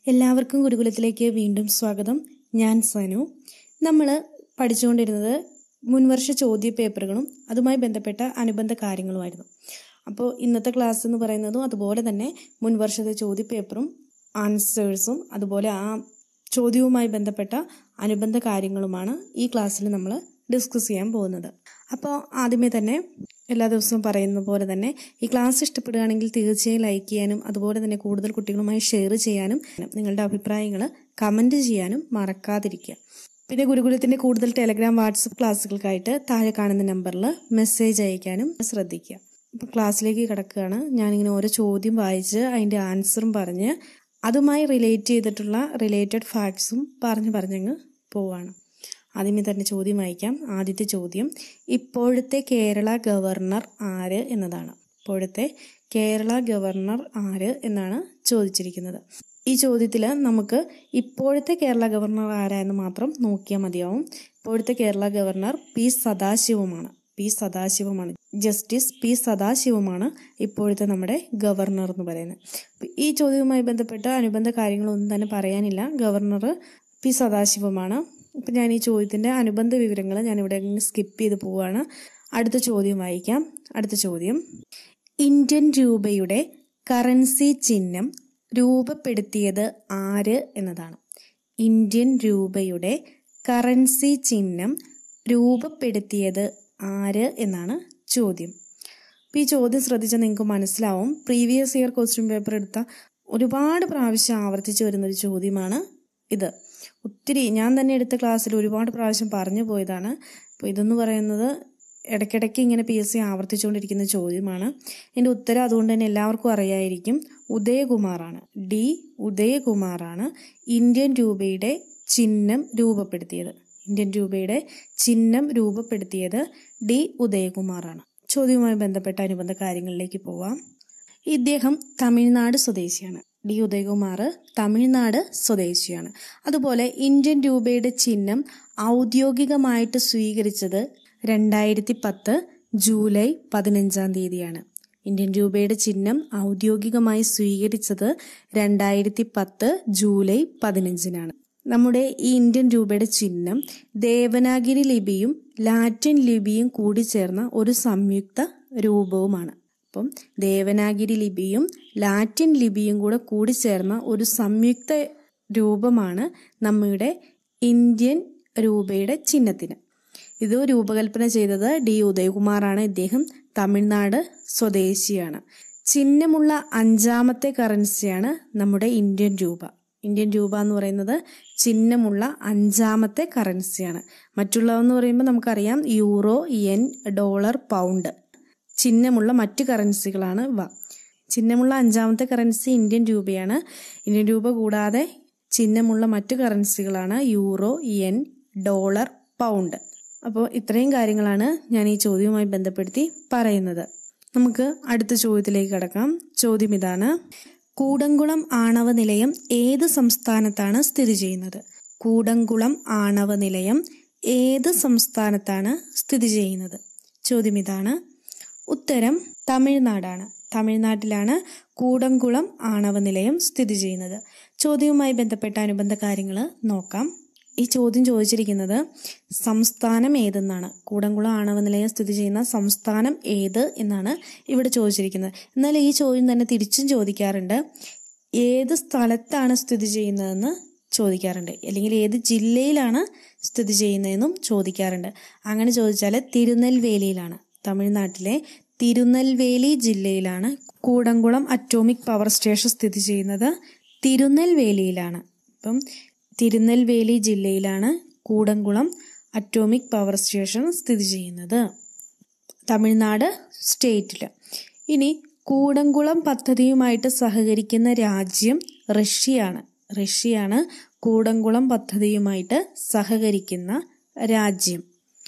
എല്ലാവർക്കും ഗുരുകുലത്തിലേക്ക് വീണ്ടും സ്വാഗതം ഞാൻ സനു നമ്മൾ പഠിച്ചുകൊണ്ടിരുന്നത് മുൻവർഷ ചോദ്യ പേപ്പറുകളും അതുമായി ബന്ധപ്പെട്ട അനുബന്ധ കാര്യങ്ങളുമായിരുന്നു അപ്പോൾ ഇന്നത്തെ ക്ലാസ് എന്ന് പറയുന്നതും അതുപോലെ തന്നെ മുൻവർഷത്തെ ചോദ്യ പേപ്പറും ആൻസേഴ്സും അതുപോലെ ആ ചോദ്യവുമായി ബന്ധപ്പെട്ട അനുബന്ധ കാര്യങ്ങളുമാണ് ഈ ക്ലാസ്സിൽ നമ്മൾ ഡിസ്കസ് ചെയ്യാൻ പോകുന്നത് അപ്പോൾ ആദ്യമേ തന്നെ എല്ലാ ദിവസവും പറയുന്ന പോലെ തന്നെ ഈ ക്ലാസ് ഇഷ്ടപ്പെടുകയാണെങ്കിൽ തീർച്ചയായും ലൈക്ക് ചെയ്യാനും അതുപോലെ തന്നെ കൂടുതൽ കുട്ടികളുമായി ഷെയർ ചെയ്യാനും നിങ്ങളുടെ അഭിപ്രായങ്ങൾ കമൻറ്റ് ചെയ്യാനും മറക്കാതിരിക്കുക പിന്നെ ഗുരുകുലത്തിൻ്റെ കൂടുതൽ ടെലഗ്രാം വാട്സപ്പ് ക്ലാസ്സുകൾക്കായിട്ട് താഴെ കാണുന്ന നമ്പറിൽ മെസ്സേജ് അയക്കാനും ശ്രദ്ധിക്കുക ഇപ്പോൾ ക്ലാസ്സിലേക്ക് കിടക്കുകയാണ് ഞാനിങ്ങനെ ഓരോ ചോദ്യം വായിച്ച് അതിൻ്റെ ആൻസറും പറഞ്ഞ് അതുമായി റിലേറ്റ് ചെയ്തിട്ടുള്ള റിലേറ്റഡ് ഫാക്ട്സും പറഞ്ഞു പറഞ്ഞങ്ങ് പോവാണ് ആദ്യമേ തന്നെ ചോദ്യം വായിക്കാം ആദ്യത്തെ ചോദ്യം ഇപ്പോഴത്തെ കേരള ഗവർണർ ആര് എന്നതാണ് ഇപ്പോഴത്തെ കേരള ഗവർണർ ആര് എന്നാണ് ചോദിച്ചിരിക്കുന്നത് ഈ ചോദ്യത്തിൽ നമുക്ക് ഇപ്പോഴത്തെ കേരള ഗവർണർ ആരായെന്ന് മാത്രം നോക്കിയാൽ മതിയാവും ഇപ്പോഴത്തെ കേരള ഗവർണർ പി സദാശിവമാണ് പി സദാശിവമാണ് ജസ്റ്റിസ് പി സദാശിവമാണ് ഇപ്പോഴത്തെ നമ്മുടെ ഗവർണർ എന്ന് പറയുന്നത് ഈ ചോദ്യവുമായി ബന്ധപ്പെട്ട അനുബന്ധ കാര്യങ്ങളൊന്നും തന്നെ പറയാനില്ല ഗവർണർ പി സദാശിവമാണ് ഇപ്പം ഞാൻ ഈ ചോദ്യത്തിൻ്റെ അനുബന്ധ വിവരങ്ങൾ ഞാനിവിടെ സ്കിപ്പ് ചെയ്ത് പോവുകയാണ് അടുത്ത ചോദ്യം വായിക്കാം അടുത്ത ചോദ്യം ഇന്ത്യൻ രൂപയുടെ കറൻസി ചിഹ്നം രൂപപ്പെടുത്തിയത് ആര് എന്നതാണ് ഇന്ത്യൻ രൂപയുടെ കറൻസി ചിഹ്നം രൂപപ്പെടുത്തിയത് ആര് എന്നാണ് ചോദ്യം അപ്പം ഈ ചോദ്യം ശ്രദ്ധിച്ചാൽ നിങ്ങൾക്ക് മനസ്സിലാവും പ്രീവിയസ് ഇയർ ക്വസ്റ്റ്യൻ പേപ്പർ എടുത്ത ഒരുപാട് പ്രാവശ്യം ആവർത്തിച്ചു വരുന്നൊരു ചോദ്യമാണ് ഇത് ഒത്തിരി ഞാൻ തന്നെ എടുത്ത ക്ലാസ്സിൽ ഒരുപാട് പ്രാവശ്യം പറഞ്ഞു പോയതാണ് അപ്പോൾ ഇതെന്ന് പറയുന്നത് ഇടയ്ക്കിടയ്ക്ക് ഇങ്ങനെ പി എസ് സി ആവർത്തിച്ചുകൊണ്ടിരിക്കുന്ന ചോദ്യമാണ് എൻ്റെ ഉത്തരം അതുകൊണ്ട് തന്നെ എല്ലാവർക്കും അറിയായിരിക്കും ഉദയകുമാറാണ് ഡി ഉദയകുമാറാണ് ഇന്ത്യൻ രൂപയുടെ ചിഹ്നം രൂപപ്പെടുത്തിയത് ഇന്ത്യൻ രൂപയുടെ ചിഹ്നം രൂപപ്പെടുത്തിയത് ഡി ഉദയകുമാറാണ് ചോദ്യവുമായി ബന്ധപ്പെട്ട അനുബന്ധ കാര്യങ്ങളിലേക്ക് പോവാം ഇദ്ദേഹം തമിഴ്നാട് സ്വദേശിയാണ് ഡി ഉദയകുമാർ തമിഴ്നാട് സ്വദേശിയാണ് അതുപോലെ ഇന്ത്യൻ രൂപയുടെ ചിഹ്നം ഔദ്യോഗികമായിട്ട് സ്വീകരിച്ചത് രണ്ടായിരത്തി പത്ത് ജൂലൈ പതിനഞ്ചാം തീയതിയാണ് ഇന്ത്യൻ രൂപയുടെ ചിഹ്നം ഔദ്യോഗികമായി സ്വീകരിച്ചത് രണ്ടായിരത്തി പത്ത് ജൂലൈ പതിനഞ്ചിനാണ് നമ്മുടെ ഈ ഇന്ത്യൻ രൂപയുടെ ചിഹ്നം ദേവനാഗിരി ലിപിയും ലാറ്റിൻ ലിപിയും കൂടി ചേർന്ന ഒരു സംയുക്ത രൂപവുമാണ് അപ്പം ദേവനാഗിരി ലിപിയും ലാറ്റിൻ ലിപിയും കൂടെ കൂടിച്ചേർന്ന ഒരു സംയുക്ത രൂപമാണ് നമ്മുടെ ഇന്ത്യൻ രൂപയുടെ ചിഹ്നത്തിന് ഇത് രൂപകൽപ്പന ചെയ്തത് ഡി ഉദയകുമാറാണ് ഇദ്ദേഹം തമിഴ്നാട് സ്വദേശിയാണ് ചിഹ്നമുള്ള അഞ്ചാമത്തെ കറൻസിയാണ് നമ്മുടെ ഇന്ത്യൻ രൂപ ഇന്ത്യൻ രൂപ എന്ന് പറയുന്നത് ചിഹ്നമുള്ള അഞ്ചാമത്തെ കറൻസിയാണ് മറ്റുള്ളതെന്ന് പറയുമ്പോൾ നമുക്കറിയാം യൂറോ യെൻ ഡോളർ പൗണ്ട് ചിഹ്നമുള്ള മറ്റു കറൻസികളാണ് ഇവ ചിഹ്നമുള്ള അഞ്ചാമത്തെ കറൻസി ഇന്ത്യൻ രൂപയാണ് ഇന്ത്യൻ രൂപ കൂടാതെ ചിഹ്നമുള്ള മറ്റു കറൻസികളാണ് യൂറോ യെൻ ഡോളർ പൗണ്ട് അപ്പോൾ ഇത്രയും കാര്യങ്ങളാണ് ഞാൻ ഈ ചോദ്യവുമായി ബന്ധപ്പെടുത്തി പറയുന്നത് നമുക്ക് അടുത്ത ചോദ്യത്തിലേക്ക് കടക്കാം ചോദ്യം ഇതാണ് കൂടംകുളം ആണവ നിലയം ഏത് സംസ്ഥാനത്താണ് സ്ഥിതി ചെയ്യുന്നത് കൂടംകുളം ആണവ നിലയം ഏത് സംസ്ഥാനത്താണ് സ്ഥിതി ചെയ്യുന്നത് ചോദ്യം ഇതാണ് ഉത്തരം തമിഴ്നാടാണ് തമിഴ്നാട്ടിലാണ് കൂടംകുളം ആണവ നിലയം സ്ഥിതി ചെയ്യുന്നത് ചോദ്യവുമായി ബന്ധപ്പെട്ട അനുബന്ധ കാര്യങ്ങൾ നോക്കാം ഈ ചോദ്യം ചോദിച്ചിരിക്കുന്നത് സംസ്ഥാനം ഏതെന്നാണ് കൂടംകുളം ആണവ നിലയം സ്ഥിതി ചെയ്യുന്ന സംസ്ഥാനം ഏത് എന്നാണ് ഇവിടെ ചോദിച്ചിരിക്കുന്നത് എന്നാൽ ഈ ചോദ്യം തന്നെ തിരിച്ചും ചോദിക്കാറുണ്ട് ഏത് സ്ഥലത്താണ് സ്ഥിതി ചെയ്യുന്നതെന്ന് ചോദിക്കാറുണ്ട് അല്ലെങ്കിൽ ഏത് ജില്ലയിലാണ് സ്ഥിതി ചെയ്യുന്നതെന്നും ചോദിക്കാറുണ്ട് അങ്ങനെ ചോദിച്ചാൽ തിരുനെൽവേലിയിലാണ് തമിഴ്നാട്ടിലെ തിരുനെൽവേലി ജില്ലയിലാണ് കൂടംകുളം അറ്റോമിക് പവർ സ്റ്റേഷൻ സ്ഥിതി ചെയ്യുന്നത് തിരുനെൽവേലിയിലാണ് അപ്പം തിരുനെൽവേലി ജില്ലയിലാണ് കൂടംകുളം അറ്റോമിക് പവർ സ്റ്റേഷൻ സ്ഥിതി ചെയ്യുന്നത് തമിഴ്നാട് സ്റ്റേറ്റിൽ ഇനി കൂടംകുളം പദ്ധതിയുമായിട്ട് സഹകരിക്കുന്ന രാജ്യം റഷ്യയാണ് റഷ്യയാണ് കൂടംകുളം പദ്ധതിയുമായിട്ട് സഹകരിക്കുന്ന രാജ്യം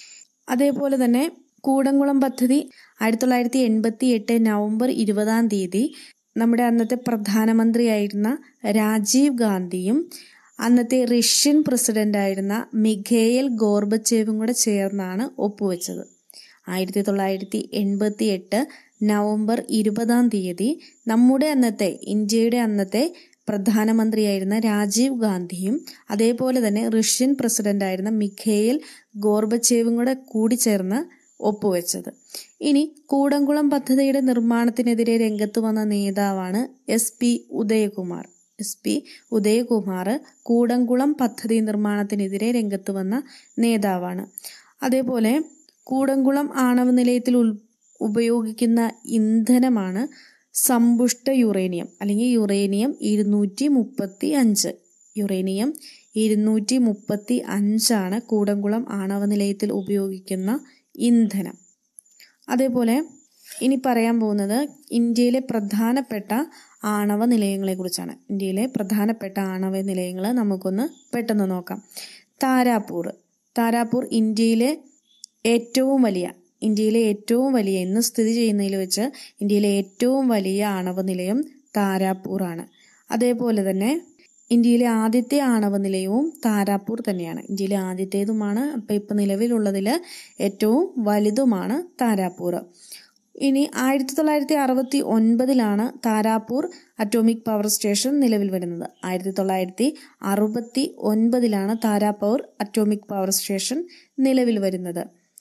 അതേപോലെ തന്നെ കൂടംകുളം പദ്ധതി ആയിരത്തി തൊള്ളായിരത്തി എൺപത്തി എട്ട് നവംബർ ഇരുപതാം തീയതി നമ്മുടെ അന്നത്തെ പ്രധാനമന്ത്രിയായിരുന്ന രാജീവ് ഗാന്ധിയും അന്നത്തെ റഷ്യൻ പ്രസിഡന്റ് ആയിരുന്ന മിഖേയൽ ഗോർബച്ചേവും കൂടെ ചേർന്നാണ് ഒപ്പുവെച്ചത് ആയിരത്തി തൊള്ളായിരത്തി എൺപത്തി എട്ട് നവംബർ ഇരുപതാം തീയതി നമ്മുടെ അന്നത്തെ ഇന്ത്യയുടെ അന്നത്തെ പ്രധാനമന്ത്രിയായിരുന്ന രാജീവ് ഗാന്ധിയും അതേപോലെ തന്നെ റഷ്യൻ പ്രസിഡന്റായിരുന്ന മിഖേൽ ഗോർബച്ചേവും കൂടെ കൂടിച്ചേർന്ന് ഒപ്പുവെച്ചത് ഇനി കൂടംകുളം പദ്ധതിയുടെ നിർമ്മാണത്തിനെതിരെ രംഗത്ത് വന്ന നേതാവാണ് S P Udayakumar S P Udayakumar Koodankulam പദ്ധതി നിർമ്മാണത്തിനെതിരെ രംഗത്ത് വന്ന നേതാവാണ് അതേപോലെ കൂടംകുളം ആണവ നിലയത്തിൽ ഉൽ ഉപയോഗിക്കുന്ന ഇന്ധനമാണ് സമ്പുഷ്ട യുറേനിയം അല്ലെങ്കിൽ യുറേനിയം ഇരുന്നൂറ്റി മുപ്പത്തി അഞ്ച് യുറേനിയം ഇരുന്നൂറ്റി മുപ്പത്തി അഞ്ചാണ് കൂടംകുളം ആണവ നിലയത്തിൽ ഉപയോഗിക്കുന്ന ഇന്ധനം അതേപോലെ ഇനി പറയാൻ പോകുന്നത് ഇന്ത്യയിലെ പ്രധാനപ്പെട്ട ആണവ നിലയങ്ങളെക്കുറിച്ചാണ് ഇന്ത്യയിലെ പ്രധാനപ്പെട്ട ആണവ നിലയങ്ങൾ നമുക്കൊന്ന് പെട്ടെന്ന് നോക്കാം താരാപൂർ താരാപൂർ ഇന്ത്യയിലെ ഏറ്റവും വലിയ ഇന്ത്യയിലെ ഏറ്റവും വലിയ ഇന്ന് സ്ഥിതി ചെയ്യുന്നതിൽ വെച്ച് ഇന്ത്യയിലെ ഏറ്റവും വലിയ ആണവ നിലയം താരാപൂർ ആണ് അതേപോലെ തന്നെ ഇന്ത്യയിലെ ആദ്യത്തെ ആണവ നിലയവും താരാപൂർ തന്നെയാണ് ഇന്ത്യയിലെ ആദ്യത്തേതുമാണ് അപ്പം ഇപ്പം നിലവിലുള്ളതിൽ ഏറ്റവും വലുതുമാണ് താരാപൂർ ഇനി ആയിരത്തി തൊള്ളായിരത്തി അറുപത്തി ഒൻപതിലാണ് താരാപൂർ അറ്റോമിക് പവർ സ്റ്റേഷൻ നിലവിൽ വരുന്നത് ആയിരത്തി തൊള്ളായിരത്തി അറുപത്തി ഒൻപതിലാണ് താരാപൂർ അറ്റോമിക് പവർ സ്റ്റേഷൻ നിലവിൽ വരുന്നത്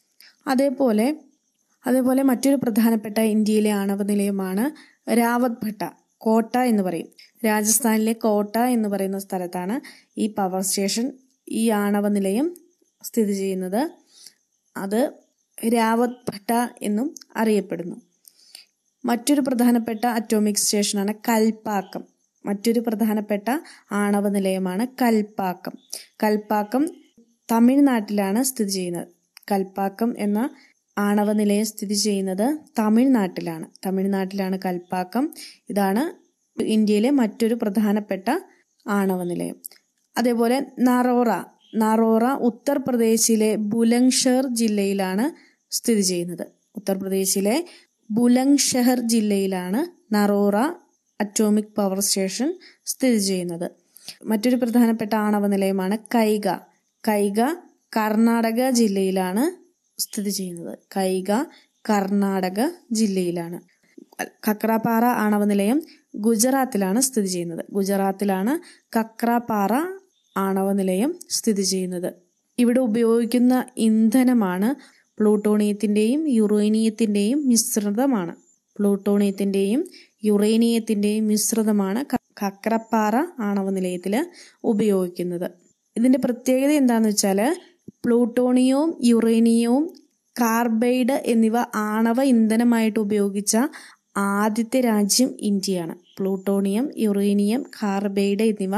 അതേപോലെ അതേപോലെ മറ്റൊരു പ്രധാനപ്പെട്ട ഇന്ത്യയിലെ ആണവ നിലയമാണ് രാവത് ഭട്ട കോട്ട എന്ന് പറയും രാജസ്ഥാനിലെ കോട്ട എന്ന് പറയുന്ന സ്ഥലത്താണ് ഈ പവർ സ്റ്റേഷൻ ഈ ആണവ നിലയം സ്ഥിതി ചെയ്യുന്നത് അത് രാവത് ഭട്ട എന്നും അറിയപ്പെടുന്നു മറ്റൊരു പ്രധാനപ്പെട്ട അറ്റോമിക് സ്റ്റേഷനാണ് കൽപ്പാക്കം മറ്റൊരു പ്രധാനപ്പെട്ട ആണവ നിലയമാണ് കൽപ്പാക്കം കൽപ്പാക്കം തമിഴ്നാട്ടിലാണ് സ്ഥിതി ചെയ്യുന്നത് കൽപ്പാക്കം എന്ന ആണവ നിലയം സ്ഥിതി ചെയ്യുന്നത് തമിഴ്നാട്ടിലാണ് തമിഴ്നാട്ടിലാണ് കൽപ്പാക്കം ഇതാണ് ഇന്ത്യയിലെ മറ്റൊരു പ്രധാനപ്പെട്ട ആണവ നിലയം അതേപോലെ നറോറ നറോറ ഉത്തർപ്രദേശിലെ ബുലങ്ഷഹർ ജില്ലയിലാണ് സ്ഥിതി ചെയ്യുന്നത് ഉത്തർപ്രദേശിലെ ബുലങ്ഷഹർ ജില്ലയിലാണ് നറോറ അറ്റോമിക് പവർ സ്റ്റേഷൻ സ്ഥിതി ചെയ്യുന്നത് മറ്റൊരു പ്രധാനപ്പെട്ട ആണവ നിലയമാണ് കൈഗ കൈഗ കർണാടക ജില്ലയിലാണ് സ്ഥിതി ചെയ്യുന്നത് കൈഗ കർണാടക ജില്ലയിലാണ് കക്രാപാറ ആണവ നിലയം ഗുജറാത്തിലാണ് സ്ഥിതി ചെയ്യുന്നത് ഗുജറാത്തിലാണ് കക്രാപാറ ആണവ നിലയം സ്ഥിതി ചെയ്യുന്നത് ഇവിടെ ഉപയോഗിക്കുന്ന ഇന്ധനമാണ് പ്ലൂട്ടോണിയത്തിൻ്റെയും യുറേനിയത്തിൻ്റെയും മിശ്രിതമാണ് പ്ലൂട്ടോണിയത്തിൻ്റെയും യുറേനിയത്തിൻ്റെയും മിശ്രിതമാണ് കക്രപ്പാറ ആണവ നിലയത്തിൽ ഉപയോഗിക്കുന്നത് ഇതിൻ്റെ പ്രത്യേകത എന്താണെന്ന് വെച്ചാൽ പ്ലൂട്ടോണിയവും യുറേനിയവും കാർബൈഡ് എന്നിവ ആണവ ഇന്ധനമായിട്ട് ഉപയോഗിച്ച ആദ്യത്തെ രാജ്യം ഇന്ത്യയാണ് പ്ലൂട്ടോണിയം യുറേനിയം കാർബൈഡ് എന്നിവ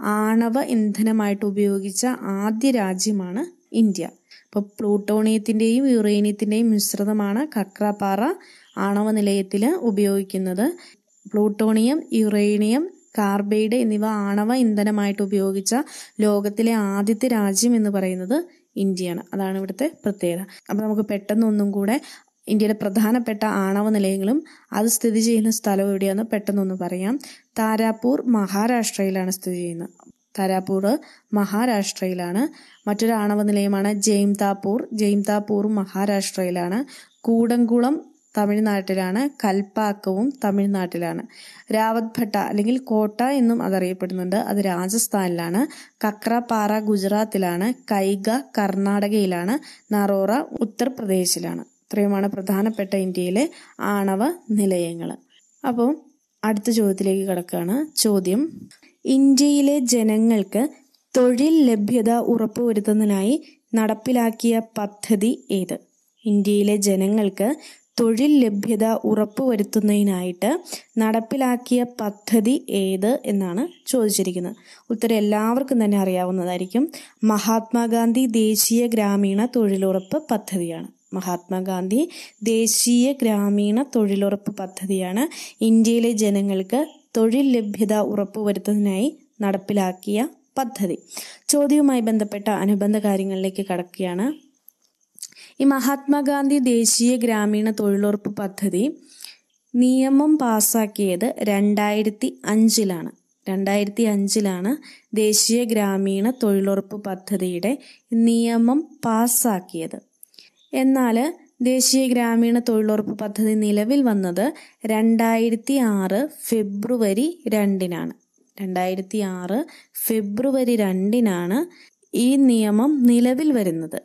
ആണവ ഇന്ധനമായിട്ട് ഉപയോഗിച്ച ആദ്യ രാജ്യമാണ് ഇന്ത്യ അപ്പോൾ പ്ലൂട്ടോണിയത്തിൻ്റെയും യുറേനിയത്തിൻ്റെയും മിശ്രിതമാണ് കക്രാപാറ ആണവ നിലയത്തിൽ ഉപയോഗിക്കുന്നത് പ്ലൂട്ടോണിയം യുറേനിയം കാർബൈഡ് എന്നിവ ആണവ ഇന്ധനമായിട്ട് ഉപയോഗിച്ച ലോകത്തിലെ ആദ്യത്തെ രാജ്യം എന്ന് പറയുന്നത് ഇന്ത്യയാണ് അതാണ് ഇവിടുത്തെ പ്രത്യേകത അപ്പോൾ നമുക്ക് പെട്ടെന്ന് ഒന്നും കൂടെ ഇന്ത്യയുടെ പ്രധാനപ്പെട്ട ആണവ നിലയങ്ങളും അത് സ്ഥിതി ചെയ്യുന്ന സ്ഥലം എവിടെയാണെന്ന് പെട്ടെന്നൊന്ന് പറയാം താരാപൂർ മഹാരാഷ്ട്രയിലാണ് സ്ഥിതി ചെയ്യുന്നത് താരാപൂർ മഹാരാഷ്ട്രയിലാണ് മറ്റൊരു ആണവ നിലയമാണ് ജെയിംതാപൂർ ജെയിംതാപൂർ മഹാരാഷ്ട്രയിലാണ് കൂടംകുളം തമിഴ്നാട്ടിലാണ് കൽപ്പാക്കവും തമിഴ്നാട്ടിലാണ് രാവത് ഭട്ട അല്ലെങ്കിൽ കോട്ട എന്നും അതറിയപ്പെടുന്നുണ്ട് അത് രാജസ്ഥാനിലാണ് കക്രപാറ ഗുജറാത്തിലാണ് കൈഗ കർണാടകയിലാണ് നറോറ ഉത്തർപ്രദേശിലാണ് ഇത്രയുമാണ് പ്രധാനപ്പെട്ട ഇന്ത്യയിലെ ആണവ നിലയങ്ങൾ അപ്പോൾ അടുത്ത ചോദ്യത്തിലേക്ക് കിടക്കുകയാണ് ചോദ്യം ഇന്ത്യയിലെ ജനങ്ങൾക്ക് തൊഴിൽ ലഭ്യത ഉറപ്പുവരുത്തുന്നതിനായി നടപ്പിലാക്കിയ പദ്ധതി ഏത് ഇന്ത്യയിലെ ജനങ്ങൾക്ക് തൊഴിൽ ലഭ്യത ഉറപ്പുവരുത്തുന്നതിനായിട്ട് നടപ്പിലാക്കിയ പദ്ധതി ഏത് എന്നാണ് ചോദിച്ചിരിക്കുന്നത് ഉത്തരം എല്ലാവർക്കും തന്നെ അറിയാവുന്നതായിരിക്കും മഹാത്മാഗാന്ധി ദേശീയ ഗ്രാമീണ തൊഴിലുറപ്പ് പദ്ധതിയാണ് മഹാത്മാഗാന്ധി ദേശീയ ഗ്രാമീണ തൊഴിലുറപ്പ് പദ്ധതിയാണ് ഇന്ത്യയിലെ ജനങ്ങൾക്ക് തൊഴിൽ ലഭ്യത ഉറപ്പുവരുത്തുന്നതിനായി നടപ്പിലാക്കിയ പദ്ധതി ചോദ്യവുമായി ബന്ധപ്പെട്ട അനുബന്ധ കാര്യങ്ങളിലേക്ക് കടക്കുകയാണ് ഈ മഹാത്മാഗാന്ധി ദേശീയ ഗ്രാമീണ തൊഴിലുറപ്പ് പദ്ധതി നിയമം പാസാക്കിയത് രണ്ടായിരത്തി അഞ്ചിലാണ് രണ്ടായിരത്തി അഞ്ചിലാണ് ദേശീയ ഗ്രാമീണ തൊഴിലുറപ്പ് പദ്ധതിയുടെ നിയമം പാസാക്കിയത് എന്നാൽ ദേശീയ ഗ്രാമീണ തൊഴിലുറപ്പ് പദ്ധതി നിലവിൽ വന്നത് രണ്ടായിരത്തി ആറ് ഫെബ്രുവരി രണ്ടിനാണ് രണ്ടായിരത്തി ആറ് ഫെബ്രുവരി രണ്ടിനാണ് ഈ നിയമം നിലവിൽ വരുന്നത്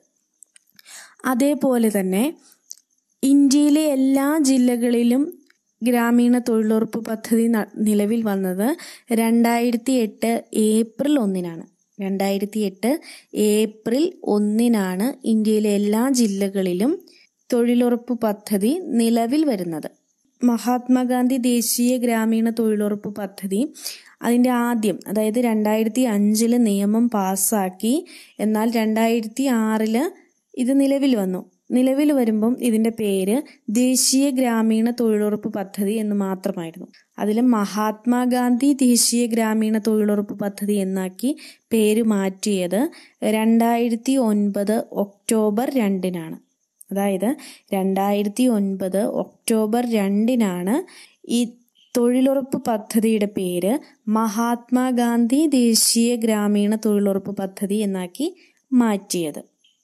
അതേപോലെ തന്നെ ഇന്ത്യയിലെ എല്ലാ ജില്ലകളിലും ഗ്രാമീണ തൊഴിലുറപ്പ് പദ്ധതി ന- നിലവിൽ വന്നത് രണ്ടായിരത്തി എട്ട് ഏപ്രിൽ ഒന്നിനാണ് രണ്ടായിരത്തി എട്ട് ഏപ്രിൽ ഒന്നിനാണ് ഇന്ത്യയിലെ എല്ലാ ജില്ലകളിലും തൊഴിലുറപ്പ് പദ്ധതി നിലവിൽ വരുന്നത് മഹാത്മാഗാന്ധി ദേശീയ ഗ്രാമീണ തൊഴിലുറപ്പ് പദ്ധതി അതിൻ്റെ ആദ്യം അതായത് രണ്ടായിരത്തി അഞ്ചില് നിയമം പാസ്സാക്കി എന്നാൽ രണ്ടായിരത്തി ആറില് ഇത് നിലവിൽ വന്നു നിലവിൽ വരുമ്പം ഇതിന്റെ പേര് ദേശീയ ഗ്രാമീണ തൊഴിലുറപ്പ് പദ്ധതി എന്ന് മാത്രമായിരുന്നു അതിൽ മഹാത്മാഗാന്ധി ദേശീയ ഗ്രാമീണ തൊഴിലുറപ്പ് പദ്ധതി എന്നാക്കി പേര് മാറ്റിയത് രണ്ടായിരത്തി ഒൻപത് ഒക്ടോബർ രണ്ടിനാണ് അതായത് രണ്ടായിരത്തി ഒൻപത് ഒക്ടോബർ രണ്ടിനാണ് ഈ തൊഴിലുറപ്പ് പദ്ധതിയുടെ പേര് മഹാത്മാഗാന്ധി ദേശീയ ഗ്രാമീണ തൊഴിലുറപ്പ് പദ്ധതി എന്നാക്കി മാറ്റിയത്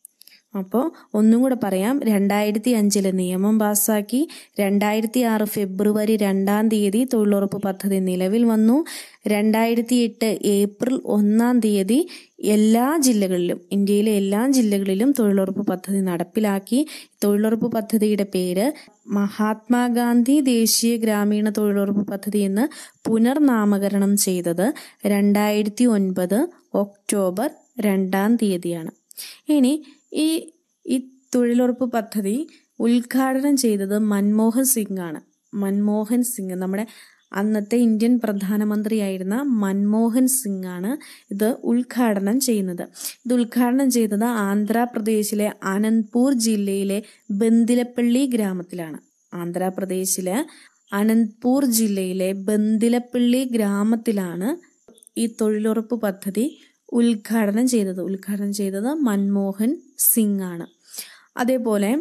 അപ്പോൾ ഒന്നും കൂടെ പറയാം രണ്ടായിരത്തി അഞ്ചില് നിയമം പാസ്സാക്കി രണ്ടായിരത്തി ആറ് ഫെബ്രുവരി രണ്ടാം തീയതി തൊഴിലുറപ്പ് പദ്ധതി നിലവിൽ വന്നു രണ്ടായിരത്തി എട്ട് ഏപ്രിൽ ഒന്നാം തീയതി എല്ലാ ജില്ലകളിലും ഇന്ത്യയിലെ എല്ലാ ജില്ലകളിലും തൊഴിലുറപ്പ് പദ്ധതി നടപ്പിലാക്കി തൊഴിലുറപ്പ് പദ്ധതിയുടെ പേര് മഹാത്മാഗാന്ധി ദേശീയ ഗ്രാമീണ തൊഴിലുറപ്പ് പദ്ധതി എന്ന് പുനർനാമകരണം ചെയ്തത് രണ്ടായിരത്തി ഒൻപത് ഒക്ടോബർ രണ്ടാം തീയതിയാണ് ഇനി ഈ ഈ തൊഴിലുറപ്പ് പദ്ധതി ഉദ്ഘാടനം ചെയ്തത് മൻമോഹൻ സിംഗ് ആണ് മൻമോഹൻ സിംഗ് നമ്മുടെ അന്നത്തെ ഇന്ത്യൻ പ്രധാനമന്ത്രിയായിരുന്ന മൻമോഹൻ സിംഗ് ആണ് ഇത് ഉദ്ഘാടനം ചെയ്യുന്നത് ഇത് ഉദ്ഘാടനം ചെയ്തത് ആന്ധ്രാപ്രദേശിലെ അനന്ത്പൂർ ജില്ലയിലെ ബന്ദിലപ്പള്ളി ഗ്രാമത്തിലാണ് ആന്ധ്രാപ്രദേശിലെ അനന്ത്പൂർ ജില്ലയിലെ ബന്ദിലപ്പള്ളി ഗ്രാമത്തിലാണ് ഈ തൊഴിലുറപ്പ് പദ്ധതി ഉദ്ഘാടനം ചെയ്തത് ഉദ്ഘാടനം ചെയ്തത് മൻമോഹൻ സിംഗ് ആണ് അതേപോലെ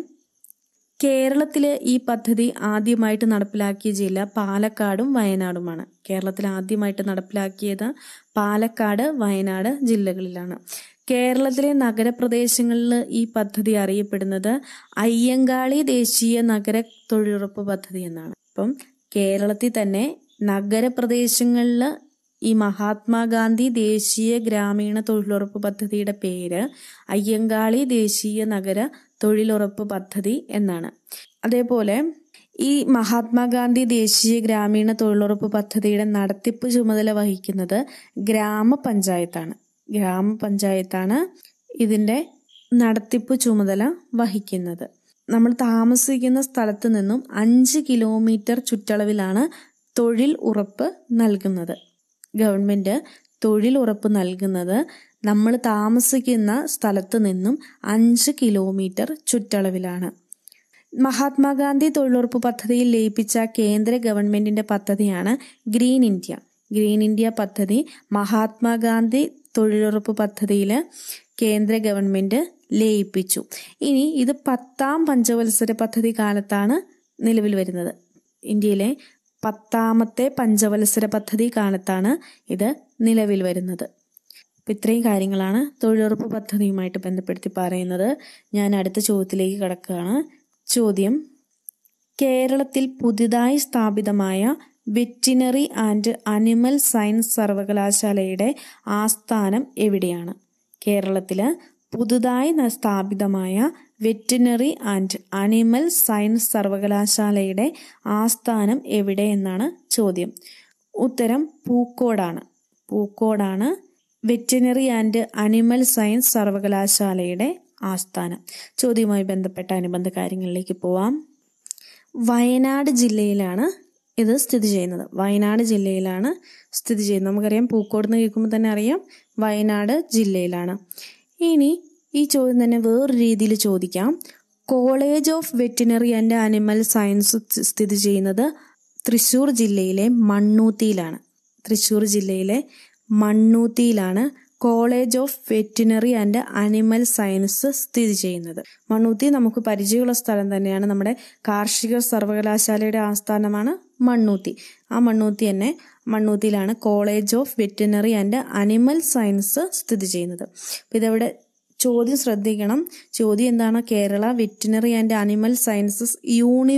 കേരളത്തിൽ ഈ പദ്ധതി ആദ്യമായിട്ട് നടപ്പിലാക്കിയ ജില്ല പാലക്കാടും വയനാടുമാണ് കേരളത്തിൽ ആദ്യമായിട്ട് നടപ്പിലാക്കിയത് പാലക്കാട് വയനാട് ജില്ലകളിലാണ് കേരളത്തിലെ നഗരപ്രദേശങ്ങളിൽ ഈ പദ്ധതി അറിയപ്പെടുന്നത് അയ്യങ്കാളി ദേശീയ നഗര തൊഴിലുറപ്പ് പദ്ധതി എന്നാണ് അപ്പം കേരളത്തിൽ തന്നെ നഗരപ്രദേശങ്ങളിൽ ഈ മഹാത്മാഗാന്ധി ദേശീയ ഗ്രാമീണ തൊഴിലുറപ്പ് പദ്ധതിയുടെ പേര് അയ്യങ്കാളി ദേശീയ നഗര തൊഴിലുറപ്പ് പദ്ധതി എന്നാണ് അതേപോലെ ഈ മഹാത്മാഗാന്ധി ദേശീയ ഗ്രാമീണ തൊഴിലുറപ്പ് പദ്ധതിയുടെ നടത്തിപ്പ് ചുമതല വഹിക്കുന്നത് ഗ്രാമപഞ്ചായത്താണ് ഗ്രാമപഞ്ചായത്താണ് ഇതിന്റെ നടത്തിപ്പ് ചുമതല വഹിക്കുന്നത് നമ്മൾ താമസിക്കുന്ന സ്ഥലത്ത് നിന്നും അഞ്ച് കിലോമീറ്റർ ചുറ്റളവിലാണ് തൊഴിൽ ഉറപ്പ് നൽകുന്നത് ഗവൺമെന്റ് തൊഴിൽ ഉറപ്പ് നൽകുന്നത് നമ്മൾ താമസിക്കുന്ന സ്ഥലത്ത് നിന്നും അഞ്ച് കിലോമീറ്റർ ചുറ്റളവിലാണ് മഹാത്മാഗാന്ധി തൊഴിലുറപ്പ് പദ്ധതിയിൽ ലയിപ്പിച്ച കേന്ദ്ര ഗവൺമെന്റിന്റെ പദ്ധതിയാണ് ഗ്രീൻ ഇന്ത്യ ഗ്രീൻ ഇന്ത്യ പദ്ധതി മഹാത്മാഗാന്ധി തൊഴിലുറപ്പ് പദ്ധതിയിൽ കേന്ദ്ര ഗവൺമെന്റ് ലയിപ്പിച്ചു ഇനി ഇത് പത്താം പഞ്ചവത്സര പദ്ധതി കാലത്താണ് നിലവിൽ വരുന്നത് ഇന്ത്യയിലെ പത്താമത്തെ പഞ്ചവത്സര പദ്ധതി കാലത്താണ് ഇത് നിലവിൽ വരുന്നത് അപ്പം ഇത്രയും കാര്യങ്ങളാണ് തൊഴിലുറപ്പ് പദ്ധതിയുമായിട്ട് ബന്ധപ്പെടുത്തി പറയുന്നത് ഞാൻ അടുത്ത ചോദ്യത്തിലേക്ക് കടക്കുകയാണ് ചോദ്യം കേരളത്തിൽ പുതുതായി സ്ഥാപിതമായ വെറ്റിനറി ആൻഡ് അനിമൽ സയൻസ് സർവകലാശാലയുടെ ആസ്ഥാനം എവിടെയാണ് കേരളത്തിൽ പുതുതായി ന- സ്ഥാപിതമായ വെറ്റിനറി ആൻഡ് അനിമൽ സയൻസ് സർവകലാശാലയുടെ ആസ്ഥാനം എവിടെ എന്നാണ് ചോദ്യം ഉത്തരം പൂക്കോടാണ് പൂക്കോടാണ് വെറ്റിനറി ആൻഡ് അനിമൽ സയൻസ് സർവകലാശാലയുടെ ആസ്ഥാനം ചോദ്യവുമായി ബന്ധപ്പെട്ട അനുബന്ധ കാര്യങ്ങളിലേക്ക് പോവാം വയനാട് ജില്ലയിലാണ് ഇത് സ്ഥിതി ചെയ്യുന്നത് വയനാട് ജില്ലയിലാണ് സ്ഥിതി ചെയ്യുന്നത് നമുക്കറിയാം പൂക്കോട് എന്ന് കേൾക്കുമ്പോൾ തന്നെ അറിയാം വയനാട് ജില്ലയിലാണ് ഇനി ഈ ചോദ്യം തന്നെ വേറൊരു രീതിയിൽ ചോദിക്കാം college of veterinary and animal science സ്ഥിതി ചെയ്യുന്നത് തൃശ്ശൂർ ജില്ലയിലെ മണ്ണൂത്തിയിലാണ് തൃശ്ശൂർ ജില്ലയിലെ മണ്ണൂത്തിയിലാണ് college of veterinary and animal science സ്ഥിതി ചെയ്യുന്നത് മണ്ണൂത്തി നമുക്ക് പരിചയമുള്ള സ്ഥലം തന്നെയാണ് നമ്മുടെ കാർഷിക സർവകലാശാലയുടെ ആസ്ഥാനമാണ് മണ്ണൂത്തി ആ മണ്ണൂത്തി തന്നെ മണ്ണൂത്തിയിലാണ് college of veterinary and animal science സ്ഥിതി ചെയ്യുന്നത് അപ്പോൾ ഇതവിടെ ചോദ്യം ശ്രദ്ധിക്കണം ചോദ്യം എന്താണ് Kerala veterinary and animal sciences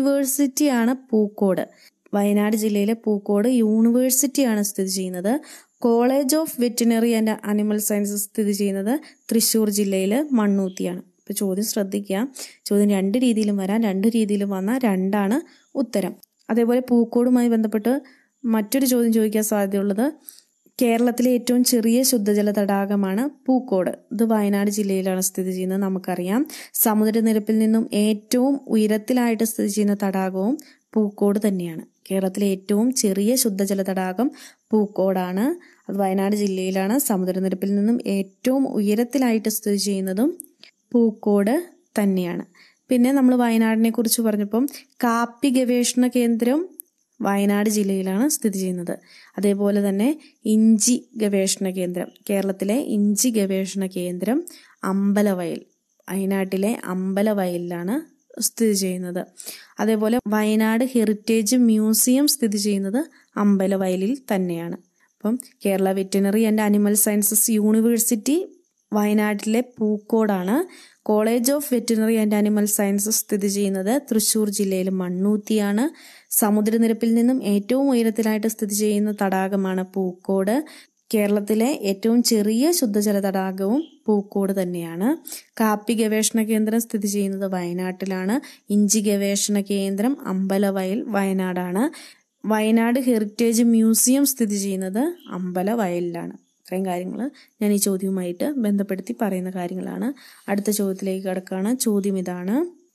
യൂണിവേഴ്സിറ്റിയാണ് പൂക്കോട് വയനാട് ജില്ലയിലെ പൂക്കോട് യൂണിവേഴ്സിറ്റിയാണ് സ്ഥിതി ചെയ്യുന്നത് college of veterinary and animal sciences സ്ഥിതി ചെയ്യുന്നത് തൃശ്ശൂർ ജില്ലയിൽ മണ്ണൂത്തിയാണ് ഇപ്പോൾ ചോദ്യം ശ്രദ്ധിക്കുക ചോദ്യം രണ്ട് രീതിയിലും വരാം രണ്ട് രീതിയിലും വന്നാൽ രണ്ടാണ് ഉത്തരം അതേപോലെ പൂക്കോടുമായി ബന്ധപ്പെട്ട് മറ്റൊരു ചോദ്യം ചോദിക്കാൻ സാധ്യതയുള്ളത് കേരളത്തിലെ ഏറ്റവും ചെറിയ ശുദ്ധജല തടാകമാണ് പൂക്കോട് ഇത് വയനാട് ജില്ലയിലാണ് സ്ഥിതി ചെയ്യുന്നത് നമുക്കറിയാം സമുദ്രനിരപ്പിൽ നിന്നും ഏറ്റവും ഉയരത്തിലായിട്ട് സ്ഥിതി ചെയ്യുന്ന തടാകവും പൂക്കോട് തന്നെയാണ് കേരളത്തിലെ ഏറ്റവും ചെറിയ ശുദ്ധജല തടാകം പൂക്കോടാണ് അത് വയനാട് ജില്ലയിലാണ് സമുദ്രനിരപ്പിൽ നിന്നും ഏറ്റവും ഉയരത്തിലായിട്ട് സ്ഥിതി ചെയ്യുന്നതും പൂക്കോട് തന്നെയാണ് പിന്നെ നമ്മൾ വയനാടിനെ കുറിച്ച് പറഞ്ഞപ്പം കാപ്പി ഗവേഷണ കേന്ദ്രം വയനാട് ജില്ലയിലാണ് സ്ഥിതി ചെയ്യുന്നത് അതേപോലെ തന്നെ ഇഞ്ചി ഗവേഷണ കേന്ദ്രം കേരളത്തിലെ ഇഞ്ചി ഗവേഷണ കേന്ദ്രം അമ്പലവയൽ വയനാട്ടിലെ അമ്പലവയലിലാണ് സ്ഥിതി ചെയ്യുന്നത് അതേപോലെ വയനാട് ഹെറിറ്റേജ് മ്യൂസിയം സ്ഥിതി ചെയ്യുന്നത് അമ്പലവയലിൽ തന്നെയാണ് അപ്പം Kerala veterinary and animal sciences university വയനാട്ടിലെ പൂക്കോടാണ് college of veterinary and animal sciences സ്ഥിതി ചെയ്യുന്നത് തൃശ്ശൂർ ജില്ലയിൽ മണ്ണൂത്തിയാണ് സമുദ്രനിരപ്പിൽ നിന്നും ഏറ്റവും ഉയരത്തിലായിട്ട് സ്ഥിതി ചെയ്യുന്ന തടാകമാണ് പൂക്കോട് കേരളത്തിലെ ഏറ്റവും ചെറിയ ശുദ്ധജല തടാകവും പൂക്കോട് തന്നെയാണ് കാപ്പി ഗവേഷണ കേന്ദ്രം സ്ഥിതി ചെയ്യുന്നത് വയനാട്ടിലാണ് ഇഞ്ചി ഗവേഷണ കേന്ദ്രം അമ്പലവയൽ വയനാടാണ് വയനാട് ഹെറിറ്റേജ് മ്യൂസിയം സ്ഥിതി ചെയ്യുന്നത് അമ്പലവയലിലാണ് ഇത്രയും കാര്യങ്ങൾ ഞാൻ ഈ ചോദ്യവുമായിട്ട് ബന്ധപ്പെടുത്തി പറയുന്ന കാര്യങ്ങളാണ് അടുത്ത ചോദ്യത്തിലേക്ക് കിടക്കുകയാണ് ചോദ്യം ഇതാണ്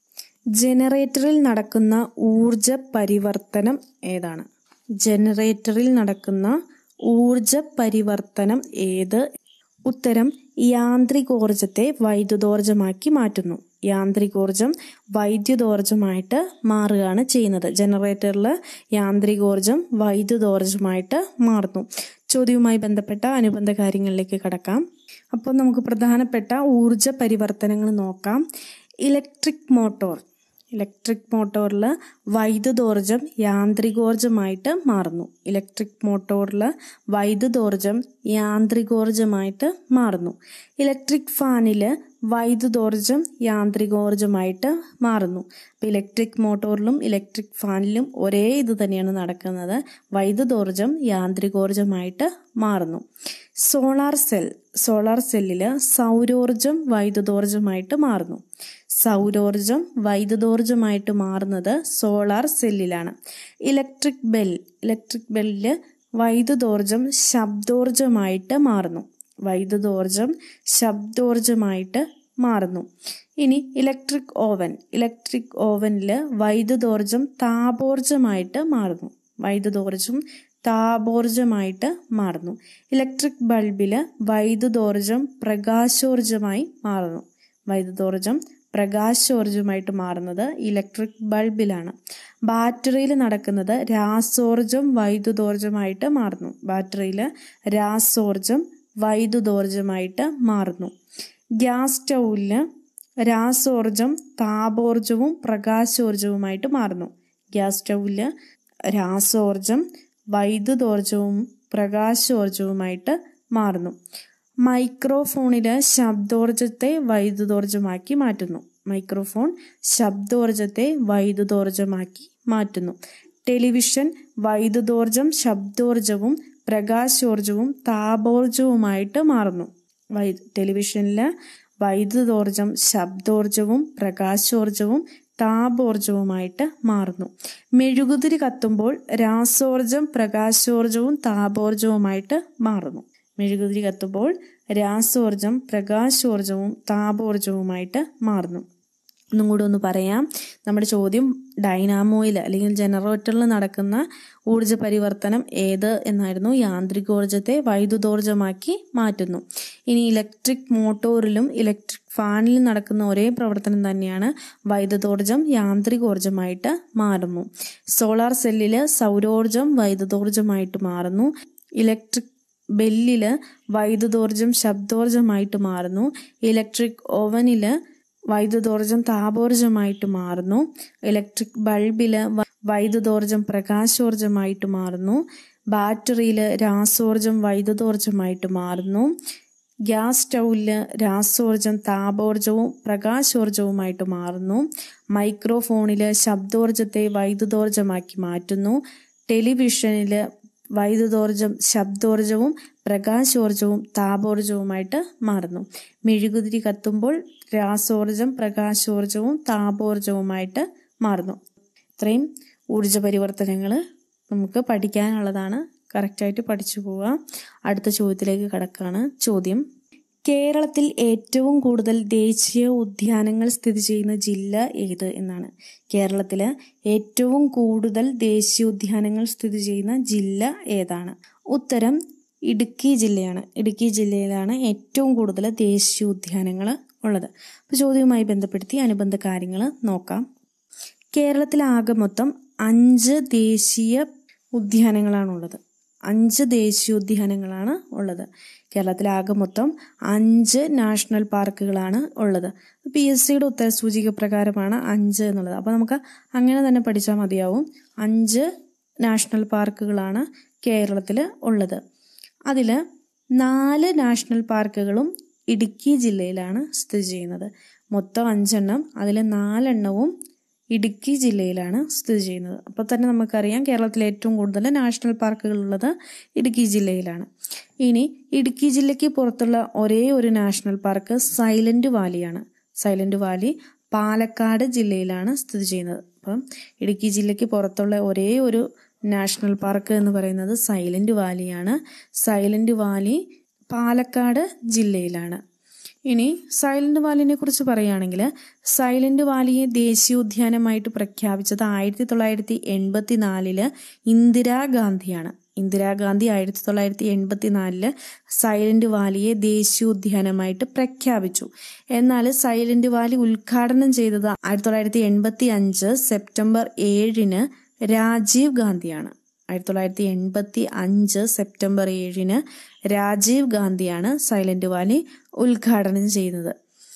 ജനറേറ്ററിൽ നടക്കുന്ന ഊർജ പരിവർത്തനം ഏതാണ് ജനറേറ്ററിൽ നടക്കുന്ന ഊർജ പരിവർത്തനം ഏത് ഉത്തരം യാന്ത്രികോർജത്തെ വൈദ്യുതോർജമാക്കി മാറ്റുന്നു യാന്ത്രികോർജം വൈദ്യുതോർജമായിട്ട് മാറുകയാണ് ചെയ്യുന്നത് ജനറേറ്ററിൽ യാന്ത്രികോർജം വൈദ്യുതോർജമായിട്ട് മാറുന്നു ചോദ്യവുമായി ബന്ധപ്പെട്ട അനുബന്ധ കാര്യങ്ങളിലേക്ക് കടക്കാം അപ്പോൾ നമുക്ക് പ്രധാനപ്പെട്ട ഊർജ പരിവർത്തനങ്ങൾ നോക്കാം ഇലക്ട്രിക് മോട്ടോർ ഇലക്ട്രിക് മോട്ടോറിൽ വൈദ്യുതോർജം യാന്ത്രികോർജമായിട്ട് മാറുന്നു ഇലക്ട്രിക് മോട്ടോറിൽ വൈദ്യുതോർജം യാന്ത്രികോർജമായിട്ട് മാറുന്നു ഇലക്ട്രിക് ഫാനിൽ വൈദ്യുതോർജം യാന്ത്രികോർജമായിട്ട് മാറുന്നു അപ്പോൾ ഇലക്ട്രിക് മോട്ടോറിലും ഇലക്ട്രിക് ഫാനിലും ഒരേ ഇത് തന്നെയാണ് നടക്കുന്നത് വൈദ്യുതോർജം യാന്ത്രികോർജമായിട്ട് മാറുന്നു സോളാർ സെൽ സോളാർ സെല്ലിൽ സൗരോർജം വൈദ്യുതോർജമായിട്ട് മാറുന്നു സൗരോർജം വൈദ്യുതോർജമായിട്ട് മാറുന്നത് സോളാർ സെല്ലിലാണ് ഇലക്ട്രിക് ബെൽ ഇലക്ട്രിക് ബെല്ലിൽ വൈദ്യുതോർജം ശബ്ദോർജമായിട്ട് മാറുന്നു വൈദ്യുതോർജം ശബ്ദോർജമായിട്ട് മാറുന്നു ഇനി ഇലക്ട്രിക് ഓവൻ ഇലക്ട്രിക് ഓവനിൽ വൈദ്യുതോർജം താപോർജമായിട്ട് മാറുന്നു വൈദ്യുതോർജം താപോർജമായിട്ട് മാറുന്നു ഇലക്ട്രിക് ബൾബിൽ വൈദ്യുതോർജം പ്രകാശോർജമായി മാറുന്നു വൈദ്യുതോർജം പ്രകാശോർജമായിട്ട് മാറുന്നത് ഇലക്ട്രിക് ബൾബിലാണ് ബാറ്ററിയിൽ നടക്കുന്നത് രാസോർജം വൈദ്യുതോർജമായിട്ട് മാറുന്നു ബാറ്ററിയിൽ രാസോർജം വൈദ്യുതോർജമായിട്ട് മാറുന്നു ഗ്യാസ് സ്റ്റൗവിൽ രാസോർജം താപോർജവും പ്രകാശോർജവുമായിട്ട് മാറുന്നു ഗ്യാസ് സ്റ്റൗവിൽ രാസോർജം വൈദ്യുതോർജവും പ്രകാശോർജവുമായിട്ട് മാറുന്നു മൈക്രോഫോണിൽ ശബ്ദോർജത്തെ വൈദ്യുതോർജമാക്കി മാറ്റുന്നു മൈക്രോഫോൺ ശബ്ദോർജത്തെ വൈദ്യുതോർജമാക്കി മാറ്റുന്നു ടെലിവിഷൻ വൈദ്യുതോർജം ശബ്ദോർജവും പ്രകാശോർജവും താപോർജവുമായിട്ട് മാറുന്നു വൈ ടെലിവിഷനിൽ വൈദ്യുതോർജം ശബ്ദോർജവും പ്രകാശോർജവും താപോർജവുമായിട്ട് മാറുന്നു മെഴുകുതിരി കത്തുമ്പോൾ രാസോർജം പ്രകാശോർജവും താപോർജവുമായിട്ട് മാറുന്നു മെഴുകുതിരി കത്തുമ്പോൾ രാസോർജം പ്രകാശോർജവും താപോർജവുമായിട്ട് മാറുന്നു ഒന്നും കൂടി ഒന്ന് പറയാം നമ്മുടെ ചോദ്യം ഡൈനാമോയിൽ അല്ലെങ്കിൽ ജനറേറ്ററിൽ നടക്കുന്ന ഊർജ പരിവർത്തനം ഏത് എന്നായിരുന്നു യാന്ത്രികോർജത്തെ വൈദ്യുതോർജമാക്കി മാറ്റുന്നു ഇനി ഇലക്ട്രിക് മോട്ടോറിലും ഇലക്ട്രിക് ഫാനിലും നടക്കുന്ന ഒരേ പ്രവർത്തനം തന്നെയാണ് വൈദ്യുതോർജം യാന്ത്രികോർജമായിട്ട് മാറുന്നു സോളാർ സെല്ലിൽ സൗരോർജം വൈദ്യുതോർജമായിട്ട് മാറുന്നു ഇലക്ട്രിക് ബെല്ലില് വൈദ്യുതോർജം ശബ്ദോർജമായിട്ട് മാറുന്നു ഇലക്ട്രിക് ഓവനില് വൈദ്യുതോർജം താപോർജമായിട്ട് മാറുന്നു ഇലക്ട്രിക് ബൾബില് വൈദ്യുതോർജം പ്രകാശോർജമായിട്ട് മാറുന്നു ബാറ്ററിയിൽ രാസോർജം വൈദ്യുതോർജമായിട്ട് മാറുന്നു ഗ്യാസ് സ്റ്റൗവിൽ രാസോർജം താപോർജവും പ്രകാശോർജവുമായിട്ട് മാറുന്നു മൈക്രോഫോണിൽ ശബ്ദോർജത്തെ വൈദ്യുതോർജമാക്കി മാറ്റുന്നു ടെലിവിഷനിൽ വൈദ്യുതോർജം ശബ്ദോർജവും പ്രകാശോർജവും താപോർജവുമായിട്ട് മാറുന്നു മെഴുകുതിരി കത്തുമ്പോൾ രാസോർജം പ്രകാശോർജവും താപോർജവുമായിട്ട് മാറുന്നു ഇത്രയും ഊർജ പരിവർത്തനങ്ങൾ നമുക്ക് പഠിക്കാനുള്ളതാണ് കറക്റ്റായിട്ട് പഠിച്ചു പോവുക അടുത്ത ചോദ്യത്തിലേക്ക് കടക്കാണ് ചോദ്യം കേരളത്തിൽ ഏറ്റവും കൂടുതൽ ദേശീയ ഉദ്യാനങ്ങൾ സ്ഥിതി ചെയ്യുന്ന ജില്ല ഏത് എന്നാണ് കേരളത്തിൽ ഏറ്റവും കൂടുതൽ ദേശീയ ഉദ്യാനങ്ങൾ സ്ഥിതി ചെയ്യുന്ന ജില്ല ഏതാണ് ഉത്തരം ഇടുക്കി ജില്ലയാണ് ഇടുക്കി ജില്ലയിലാണ് ഏറ്റവും കൂടുതൽ ദേശീയ ഉദ്യാനങ്ങൾ ഉള്ളത് അപ്പോൾ ചോദ്യവുമായി ബന്ധപ്പെടുത്തി അനുബന്ധ കാര്യങ്ങൾ നോക്കാം കേരളത്തിൽ ആകെ മൊത്തം അഞ്ച് ദേശീയ ഉദ്യാനങ്ങളാണുള്ളത് അഞ്ച് ദേശീയോദ്യാനങ്ങളാണ് ഉള്ളത് കേരളത്തിൽ ആകെ മൊത്തം അഞ്ച് നാഷണൽ പാർക്കുകളാണ് ഉള്ളത് പി എസ് സിയുടെ ഉത്തരസൂചിക പ്രകാരമാണ് അഞ്ച് എന്നുള്ളത് അപ്പോൾ നമുക്ക് അങ്ങനെ തന്നെ പഠിച്ചാൽ മതിയാവും അഞ്ച് നാഷണൽ പാർക്കുകളാണ് കേരളത്തിൽ ഉള്ളത് അതിൽ നാല് നാഷണൽ പാർക്കുകളും ഇടുക്കി ജില്ലയിലാണ് സ്ഥിതി ചെയ്യുന്നത് മൊത്തം അഞ്ചെണ്ണം അതിൽ നാലെണ്ണവും ഇടുക്കി ജില്ലയിലാണ് സ്ഥിതി ചെയ്യുന്നത് അപ്പോൾ തന്നെ നമുക്കറിയാം കേരളത്തിലെ ഏറ്റവും കൂടുതൽ നാഷണൽ പാർക്കുകൾ ഉള്ളത് ഇടുക്കി ജില്ലയിലാണ് ഇനി ഇടുക്കി ജില്ലയ്ക്ക് പുറത്തുള്ള ഒരേ ഒരു നാഷണൽ പാർക്ക് സൈലന്റ് വാലിയാണ് സൈലന്റ് വാലി പാലക്കാട് ജില്ലയിലാണ് സ്ഥിതി ചെയ്യുന്നത് അപ്പം ഇടുക്കി ജില്ലയ്ക്ക് പുറത്തുള്ള ഒരേ ഒരു നാഷണൽ പാർക്ക് എന്ന് പറയുന്നത് സൈലന്റ് വാലിയാണ് സൈലന്റ് വാലി പാലക്കാട് ജില്ലയിലാണ് ഇനി സൈലന്റ് വാലിനെ കുറിച്ച് പറയുകയാണെങ്കിൽ സൈലന്റ് വാലിയെ ദേശീയോദ്യാനമായിട്ട് പ്രഖ്യാപിച്ചത് ആയിരത്തി തൊള്ളായിരത്തി എൺപത്തി നാലില് ഇന്ദിരാഗാന്ധിയാണ് ഇന്ദിരാഗാന്ധി ആയിരത്തി തൊള്ളായിരത്തി എൺപത്തി നാലില് സൈലന്റ് വാലിയെ ദേശീയോദ്യാനമായിട്ട് പ്രഖ്യാപിച്ചു എന്നാൽ സൈലന്റ് വാലി ഉദ്ഘാടനം ചെയ്തത് ആയിരത്തി തൊള്ളായിരത്തി എൺപത്തി അഞ്ച് സെപ്റ്റംബർ ഏഴിന് രാജീവ് ഗാന്ധിയാണ് ആയിരത്തി തൊള്ളായിരത്തി എൺപത്തി അഞ്ച് സെപ്റ്റംബർ ഏഴിന് രാജീവ് ഗാന്ധിയാണ് സൈലന്റ് വാലി ഉദ്ഘാടനം ചെയ്യുന്നത്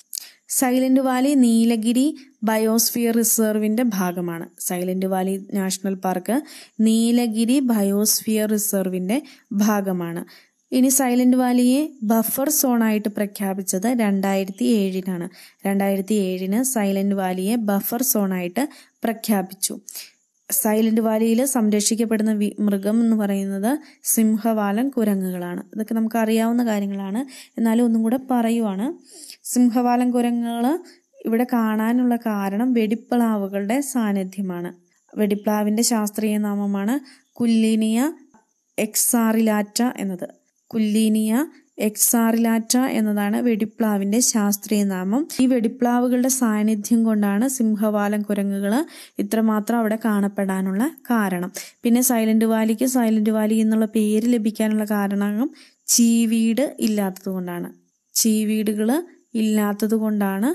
സൈലന്റ് വാലി നീലഗിരി ബയോസ്ഫിയർ റിസർവിന്റെ ഭാഗമാണ് silent valley national park Nilgiri biosphere റിസർവിന്റെ ഭാഗമാണ് ഇനി സൈലന്റ് വാലിയെ ബഫർ സോണായിട്ട് പ്രഖ്യാപിച്ചത് രണ്ടായിരത്തി ഏഴിനാണ് രണ്ടായിരത്തി ഏഴിന് സൈലന്റ് വാലിയെ ബഫർ സോണായിട്ട് പ്രഖ്യാപിച്ചു സൈലന്റ് വാലിയിൽ സംരക്ഷിക്കപ്പെടുന്ന വി- മൃഗം എന്ന് പറയുന്നത് സിംഹവാലൻ കുരങ്ങുകളാണ് ഇതൊക്കെ നമുക്ക് അറിയാവുന്ന കാര്യങ്ങളാണ് എന്നാലും ഒന്നും കൂടെ പറയുവാണ് സിംഹവാലൻ കുരങ്ങുകൾ ഇവിടെ കാണാനുള്ള കാരണം വെടിപ്ലാവുകളുടെ സാന്നിധ്യമാണ് വെടിപ്ലാവിന്റെ ശാസ്ത്രീയ നാമമാണ് കുല്ലീനിയ എക്സാറിലാറ്റ എന്നത് കുല്ലീനിയ എക്സാറിലാറ്റ എന്നതാണ് വെടിപ്ലാവിന്റെ ശാസ്ത്രീയ നാമം ഈ വെടിപ്ലാവുകളുടെ സാന്നിധ്യം കൊണ്ടാണ് സിംഹവാലൻ കുരങ്ങുകൾ ഇത്രമാത്രം അവിടെ കാണപ്പെടാനുള്ള കാരണം പിന്നെ സൈലന്റ് വാലിക്ക് സൈലന്റ് വാലി എന്നുള്ള പേര് ലഭിക്കാനുള്ള കാരണം ചീവീട് ഇല്ലാത്തത് കൊണ്ടാണ് ചീവീടുകൾ ഇല്ലാത്തത് കൊണ്ടാണ്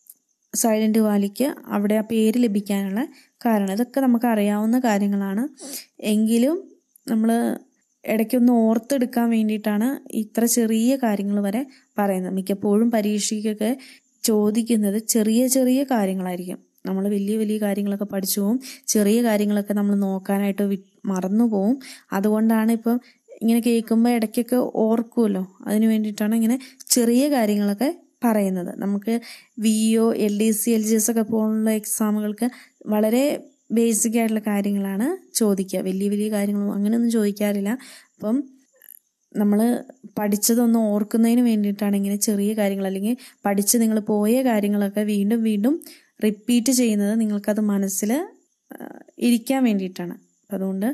സൈലന്റ് വാലിക്ക് അവിടെ ആ പേര് ലഭിക്കാനുള്ള കാരണം ഇതൊക്കെ നമുക്ക് അറിയാവുന്ന കാര്യങ്ങളാണ് എങ്കിലും നമ്മൾ ഇടയ്ക്കൊന്ന് ഓർത്തെടുക്കാൻ വേണ്ടിയിട്ടാണ് ഇത്ര ചെറിയ കാര്യങ്ങൾ വരെ പറയുന്നത് മിക്കപ്പോഴും പരീക്ഷയ്ക്കൊക്കെ ചോദിക്കുന്നത് ചെറിയ ചെറിയ കാര്യങ്ങളായിരിക്കും നമ്മൾ വലിയ വലിയ കാര്യങ്ങളൊക്കെ പഠിച്ചു പോവും ചെറിയ കാര്യങ്ങളൊക്കെ നമ്മൾ നോക്കാനായിട്ട് വി മറന്നു പോവും അതുകൊണ്ടാണ് ഇപ്പം ഇങ്ങനെ കേൾക്കുമ്പോൾ ഇടയ്ക്കൊക്കെ ഓർക്കുമല്ലോ അതിന് വേണ്ടിയിട്ടാണ് ഇങ്ങനെ ചെറിയ കാര്യങ്ങളൊക്കെ പറയുന്നത് നമുക്ക് V O L D C L G S ഒക്കെ പോലുള്ള എക്സാമുകൾക്ക് വളരെ ബേസിക് ആയിട്ടുള്ള കാര്യങ്ങളാണ് ചോദിക്കുക വലിയ വലിയ കാര്യങ്ങളൊന്നും അങ്ങനെയൊന്നും ചോദിക്കാറില്ല അപ്പം നമ്മൾ പഠിച്ചതൊന്ന് ഓർക്കുന്നതിന് വേണ്ടിയിട്ടാണ് ഇങ്ങനെ ചെറിയ കാര്യങ്ങൾ അല്ലെങ്കിൽ പഠിച്ച് നിങ്ങൾ പോയ കാര്യങ്ങളൊക്കെ വീണ്ടും വീണ്ടും റിപ്പീറ്റ് ചെയ്യുന്നത് നിങ്ങൾക്കത് മനസ്സിൽ ഇരിക്കാൻ വേണ്ടിയിട്ടാണ് അപ്പം അതുകൊണ്ട്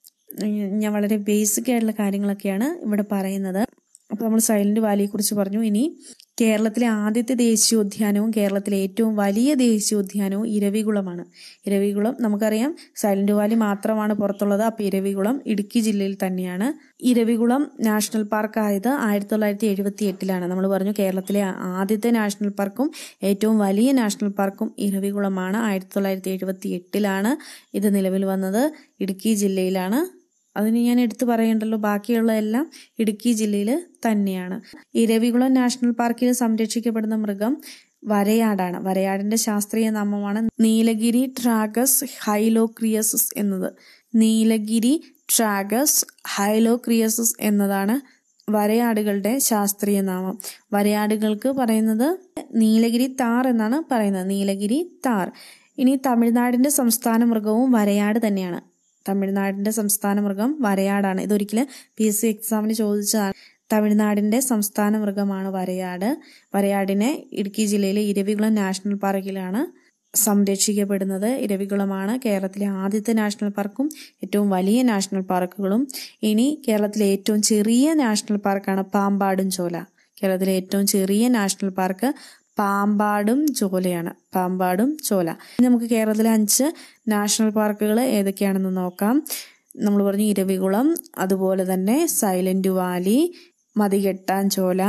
ഞാൻ വളരെ ബേസിക് ആയിട്ടുള്ള കാര്യങ്ങളൊക്കെയാണ് ഇവിടെ പറയുന്നത് അപ്പോൾ നമ്മൾ സൈലന്റ് വാലിയെ കുറിച്ച് പറഞ്ഞു ഇനി കേരളത്തിലെ ആദ്യത്തെ ദേശീയോദ്യാനവും കേരളത്തിലെ ഏറ്റവും വലിയ ദേശീയോദ്യാനവും ഇരവികുളമാണ് ഇരവികുളം നമുക്കറിയാം സൈലന്റ് വാലി മാത്രമാണ് പുറത്തുള്ളത് അപ്പോൾ ഇരവികുളം ഇടുക്കി ജില്ലയിൽ തന്നെയാണ് ഇരവികുളം നാഷണൽ പാർക്ക് ആയത് ആയിരത്തി തൊള്ളായിരത്തി എഴുപത്തി എട്ടിലാണ് നമ്മൾ പറഞ്ഞു കേരളത്തിലെ ആദ്യത്തെ നാഷണൽ പാർക്കും ഏറ്റവും വലിയ നാഷണൽ പാർക്കും ഇരവികുളമാണ് ആയിരത്തി തൊള്ളായിരത്തി എഴുപത്തി എട്ടിലാണ് ഇത് നിലവിൽ വന്നത് ഇടുക്കി ജില്ലയിലാണ് അതിന് ഞാൻ എടുത്തു പറയണ്ടല്ലോ ബാക്കിയുള്ള എല്ലാം ഇടുക്കി ജില്ലയിൽ തന്നെയാണ് ഇരവികുളം നാഷണൽ പാർക്കിൽ സംരക്ഷിക്കപ്പെടുന്ന മൃഗം വരയാടാണ് വരയാടിന്റെ ശാസ്ത്രീയ നാമമാണ് നീലഗിരി ട്രാഗസ് ഹൈലോക്രിയസസ് എന്നത് നീലഗിരി ട്രാഗസ് ഹൈലോക്രിയസസ് എന്നതാണ് വരയാടുകളുടെ ശാസ്ത്രീയ നാമം വരയാടുകൾക്ക് പറയുന്നത് നീലഗിരി താർ എന്നാണ് പറയുന്നത് നീലഗിരി താർ ഇനി തമിഴ്നാടിന്റെ സംസ്ഥാന മൃഗവും വരയാട് തന്നെയാണ് തമിഴ്നാടിന്റെ സംസ്ഥാന മൃഗം വരയാടാണ് ഇതൊരിക്കലും പി എസ് സി എക്സാമിന് ചോദിച്ചതാണ് തമിഴ്നാടിന്റെ സംസ്ഥാന മൃഗമാണ് വരയാട് വരയാടിനെ ഇടുക്കി ജില്ലയിലെ ഇരവികുളം നാഷണൽ പാർക്കിലാണ് സംരക്ഷിക്കപ്പെടുന്നത് ഇരവികുളമാണ് കേരളത്തിലെ ആദ്യത്തെ നാഷണൽ പാർക്കും ഏറ്റവും വലിയ നാഷണൽ പാർക്കുകളും ഇനി കേരളത്തിലെ ഏറ്റവും ചെറിയ നാഷണൽ പാർക്കാണ് പാമ്പാടും ചോല കേരളത്തിലെ ഏറ്റവും ചെറിയ നാഷണൽ പാർക്ക് പാമ്പാടും ചോലയാണ് പാമ്പാടും ചോല ഇനി നമുക്ക് കേരളത്തിലെ അഞ്ച് നാഷണൽ പാർക്കുകൾ ഏതൊക്കെയാണെന്ന് നോക്കാം നമ്മൾ പറഞ്ഞു ഇരവികുളം അതുപോലെ തന്നെ സൈലന്റ് വാലി മതികെട്ടാൻ ചോല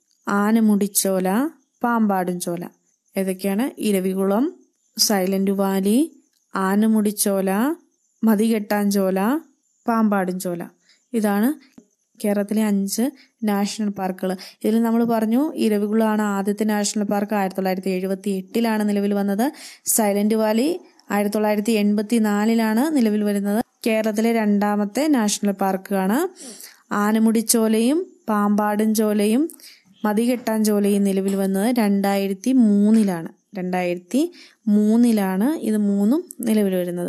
ആനമുടിച്ചോല പാമ്പാടും ചോല ഏതൊക്കെയാണ് ഇരവികുളം സൈലന്റ് വാലി ആനമുടിച്ചോല മതികെട്ടാഞ്ചോല പാമ്പാടും ചോല ഇതാണ് കേരളത്തിലെ അഞ്ച് നാഷണൽ പാർക്കുകൾ ഇതിൽ നമ്മൾ പറഞ്ഞു ഇരവികുളമാണ് ആദ്യത്തെ നാഷണൽ പാർക്ക് ആയിരത്തി തൊള്ളായിരത്തി എഴുപത്തി എട്ടിലാണ് നിലവിൽ വന്നത് സൈലന്റ് വാലി ആയിരത്തി തൊള്ളായിരത്തി എൺപത്തി നാലിലാണ് നിലവിൽ വരുന്നത് കേരളത്തിലെ രണ്ടാമത്തെ നാഷണൽ പാർക്കാണ് ആനമുടിച്ചോലയും പാമ്പാടും ചോലയും മതികെട്ടാൻ ചോലയും നിലവിൽ വന്നത് രണ്ടായിരത്തി മൂന്നിലാണ് രണ്ടായിരത്തി മൂന്നിലാണ് ഇത് മൂന്നും നിലവിൽ വരുന്നത്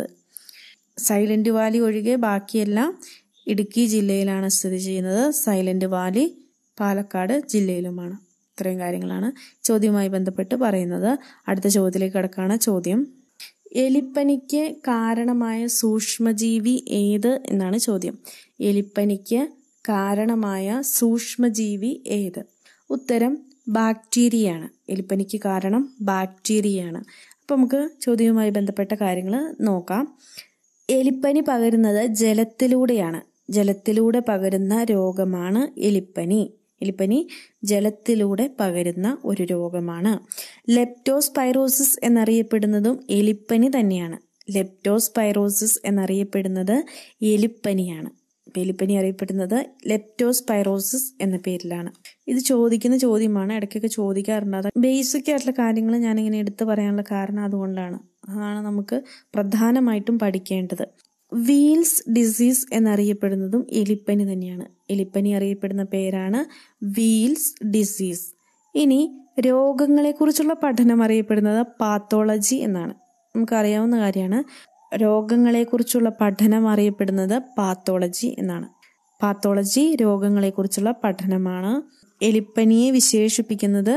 സൈലന്റ് വാലി ഒഴികെ ബാക്കിയെല്ലാം ഇടുക്കി ജില്ലയിലാണ് സ്ഥിതി ചെയ്യുന്നത് സൈലന്റ് വാലി പാലക്കാട് ജില്ലയിലുമാണ് ഇത്രയും കാര്യങ്ങളാണ് ചോദ്യവുമായി ബന്ധപ്പെട്ട് പറയുന്നത് അടുത്ത ചോദ്യത്തിലേക്ക് കിടക്കാണ് ചോദ്യം എലിപ്പനിക്ക് കാരണമായ സൂക്ഷ്മജീവി ഏത് എന്നാണ് ചോദ്യം എലിപ്പനിക്ക് കാരണമായ സൂക്ഷ്മജീവി ഏത് ഉത്തരം ബാക്ടീരിയയാണ് എലിപ്പനിക്ക് കാരണം ബാക്ടീരിയയാണ് അപ്പം നമുക്ക് ചോദ്യവുമായി ബന്ധപ്പെട്ട കാര്യങ്ങൾ നോക്കാം എലിപ്പനി പകരുന്നത് ജലത്തിലൂടെയാണ് ജലത്തിലൂടെ പകരുന്ന രോഗമാണ് എലിപ്പനി എലിപ്പനി ജലത്തിലൂടെ പകരുന്ന ഒരു രോഗമാണ് ലെപ്റ്റോസ്പൈറോസിസ് എന്നറിയപ്പെടുന്നതും എലിപ്പനി തന്നെയാണ് ലെപ്റ്റോസ്പൈറോസിസ് എന്നറിയപ്പെടുന്നത് എലിപ്പനിയാണ് എലിപ്പനി അറിയപ്പെടുന്നത് ലെപ്റ്റോസ്പൈറോസിസ് എന്ന പേരിലാണ് ഇത് ചോദിക്കുന്ന ചോദ്യമാണ് ഇടയ്ക്കൊക്കെ ചോദിക്കാറുണ്ട് അത് ബേസിക് ആയിട്ടുള്ള കാര്യങ്ങൾ ഞാനിങ്ങനെ എടുത്തു പറയാനുള്ള കാരണം അതുകൊണ്ടാണ് അതാണ് നമുക്ക് പ്രധാനമായിട്ടും പഠിക്കേണ്ടത് വീൽസ് ഡിസീസ് എന്നറിയപ്പെടുന്നതും എലിപ്പനി തന്നെയാണ് എലിപ്പനി അറിയപ്പെടുന്ന പേരാണ് വീൽസ് ഡിസീസ് ഇനി രോഗങ്ങളെക്കുറിച്ചുള്ള പഠനം അറിയപ്പെടുന്നത് പാത്തോളജി എന്നാണ് നമുക്കറിയാവുന്ന കാര്യമാണ് രോഗങ്ങളെക്കുറിച്ചുള്ള പഠനം അറിയപ്പെടുന്നത് പാത്തോളജി എന്നാണ് പാത്തോളജി രോഗങ്ങളെക്കുറിച്ചുള്ള പഠനമാണ് എലിപ്പനിയെ വിശേഷിപ്പിക്കുന്നത്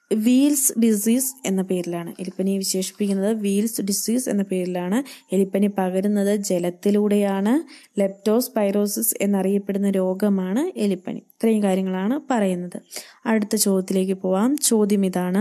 വീൽസ് ഡിസീസ് എന്ന പേരിലാണ് എലിപ്പനിയെ വിശേഷിപ്പിക്കുന്നത് വീൽസ് ഡിസീസ് എന്ന പേരിലാണ് എലിപ്പനി പകരുന്നത് ജലത്തിലൂടെയാണ് ലെപ്റ്റോസ്പൈറോസിസ് എന്നറിയപ്പെടുന്ന രോഗമാണ് എലിപ്പനി ഇത്രയും കാര്യങ്ങളാണ് പറയുന്നത് അടുത്ത ചോദ്യത്തിലേക്ക് പോവാം ചോദ്യം ഇതാണ്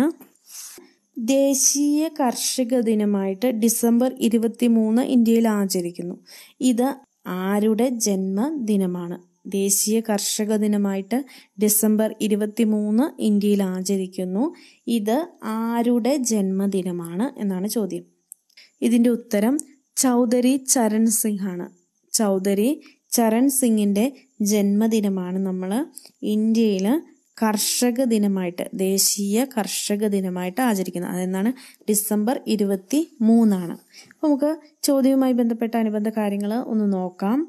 ദേശീയ കർഷക ദിനമായിട്ട് ഡിസംബർ ഇരുപത്തി മൂന്ന് ഇന്ത്യയിൽ ആചരിക്കുന്നു ഇത് ആരുടെ ജന്മദിനമാണ് ദേശീയ കർഷക ദിനമായിട്ട് ഡിസംബർ ഇരുപത്തി മൂന്ന് ഇന്ത്യയിൽ ആചരിക്കുന്നു ഇത് ആരുടെ ജന്മദിനമാണ് എന്നാണ് ചോദ്യം ഇതിന്റെ ഉത്തരം ചൗധരി ചരൺ സിംഗ് ആണ് ചൗധരി ചരൺ സിംഗിന്റെ ജന്മദിനമാണ് നമ്മൾ ഇന്ത്യയിൽ കർഷക ദിനമായിട്ട് ദേശീയ കർഷക ദിനമായിട്ട് ആചരിക്കുന്നത് അതെന്നാണ് ഡിസംബർ ഇരുപത്തി മൂന്നാണ് അപ്പോൾ നമുക്ക് ചോദ്യവുമായി ബന്ധപ്പെട്ട അനുബന്ധ കാര്യങ്ങൾ ഒന്ന് നോക്കാം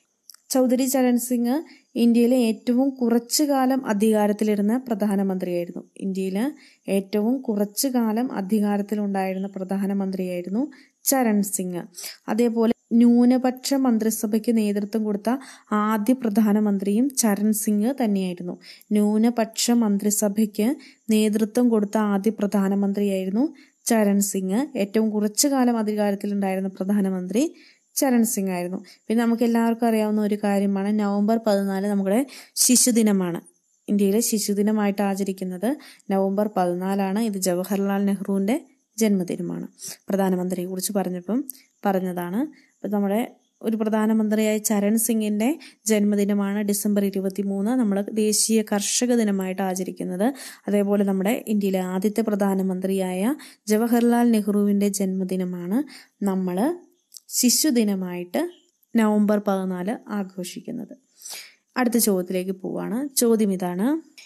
ചൗധരി ചരൺ സിംഗ് ഇന്ത്യയിലെ ഏറ്റവും കുറച്ചു കാലം അധികാരത്തിലിരുന്ന പ്രധാനമന്ത്രിയായിരുന്നു ഇന്ത്യയിൽ ഏറ്റവും കുറച്ചു കാലം അധികാരത്തിലുണ്ടായിരുന്ന പ്രധാനമന്ത്രിയായിരുന്നു ചരൺ സിംഗ് അതേപോലെ ന്യൂനപക്ഷ മന്ത്രിസഭയ്ക്ക് നേതൃത്വം കൊടുത്ത ആദ്യ പ്രധാനമന്ത്രിയും ചരൺ സിംഗ് തന്നെയായിരുന്നു ന്യൂനപക്ഷ മന്ത്രിസഭയ്ക്ക് നേതൃത്വം കൊടുത്ത ആദ്യ പ്രധാനമന്ത്രിയായിരുന്നു ചരൺ സിംഗ് ഏറ്റവും കുറച്ചു കാലം അധികാരത്തിലുണ്ടായിരുന്ന പ്രധാനമന്ത്രി ചരൺ സിംഗ് ആയിരുന്നു പിന്നെ നമുക്ക് എല്ലാവർക്കും അറിയാവുന്ന ഒരു കാര്യമാണ് നവംബർ പതിനാല് നമ്മുടെ ശിശുദിനമാണ് ഇന്ത്യയിലെ ശിശുദിനമായിട്ട് ആചരിക്കുന്നത് നവംബർ പതിനാലാണ് ഇത് ജവഹർലാൽ നെഹ്റുവിന്റെ ജന്മദിനമാണ് പ്രധാനമന്ത്രിയെ കുറിച്ച് പറഞ്ഞപ്പം പറഞ്ഞതാണ് അപ്പം നമ്മുടെ ഒരു പ്രധാനമന്ത്രിയായ ചരൺ സിംഗിന്റെ ജന്മദിനമാണ് ഡിസംബർ ഇരുപത്തി മൂന്ന് നമ്മൾ ദേശീയ കർഷക ദിനമായിട്ട് ആചരിക്കുന്നത് അതേപോലെ നമ്മുടെ ഇന്ത്യയിലെ ആദ്യത്തെ പ്രധാനമന്ത്രിയായ ജവഹർലാൽ നെഹ്റുവിന്റെ ജന്മദിനമാണ് നമ്മൾ ശിശുദിനമായിട്ട് നവംബർ പതിനാല് ആഘോഷിക്കുന്നത് അടുത്ത ചോദ്യത്തിലേക്ക് പോവാണ് ചോദ്യം ഇതാണ്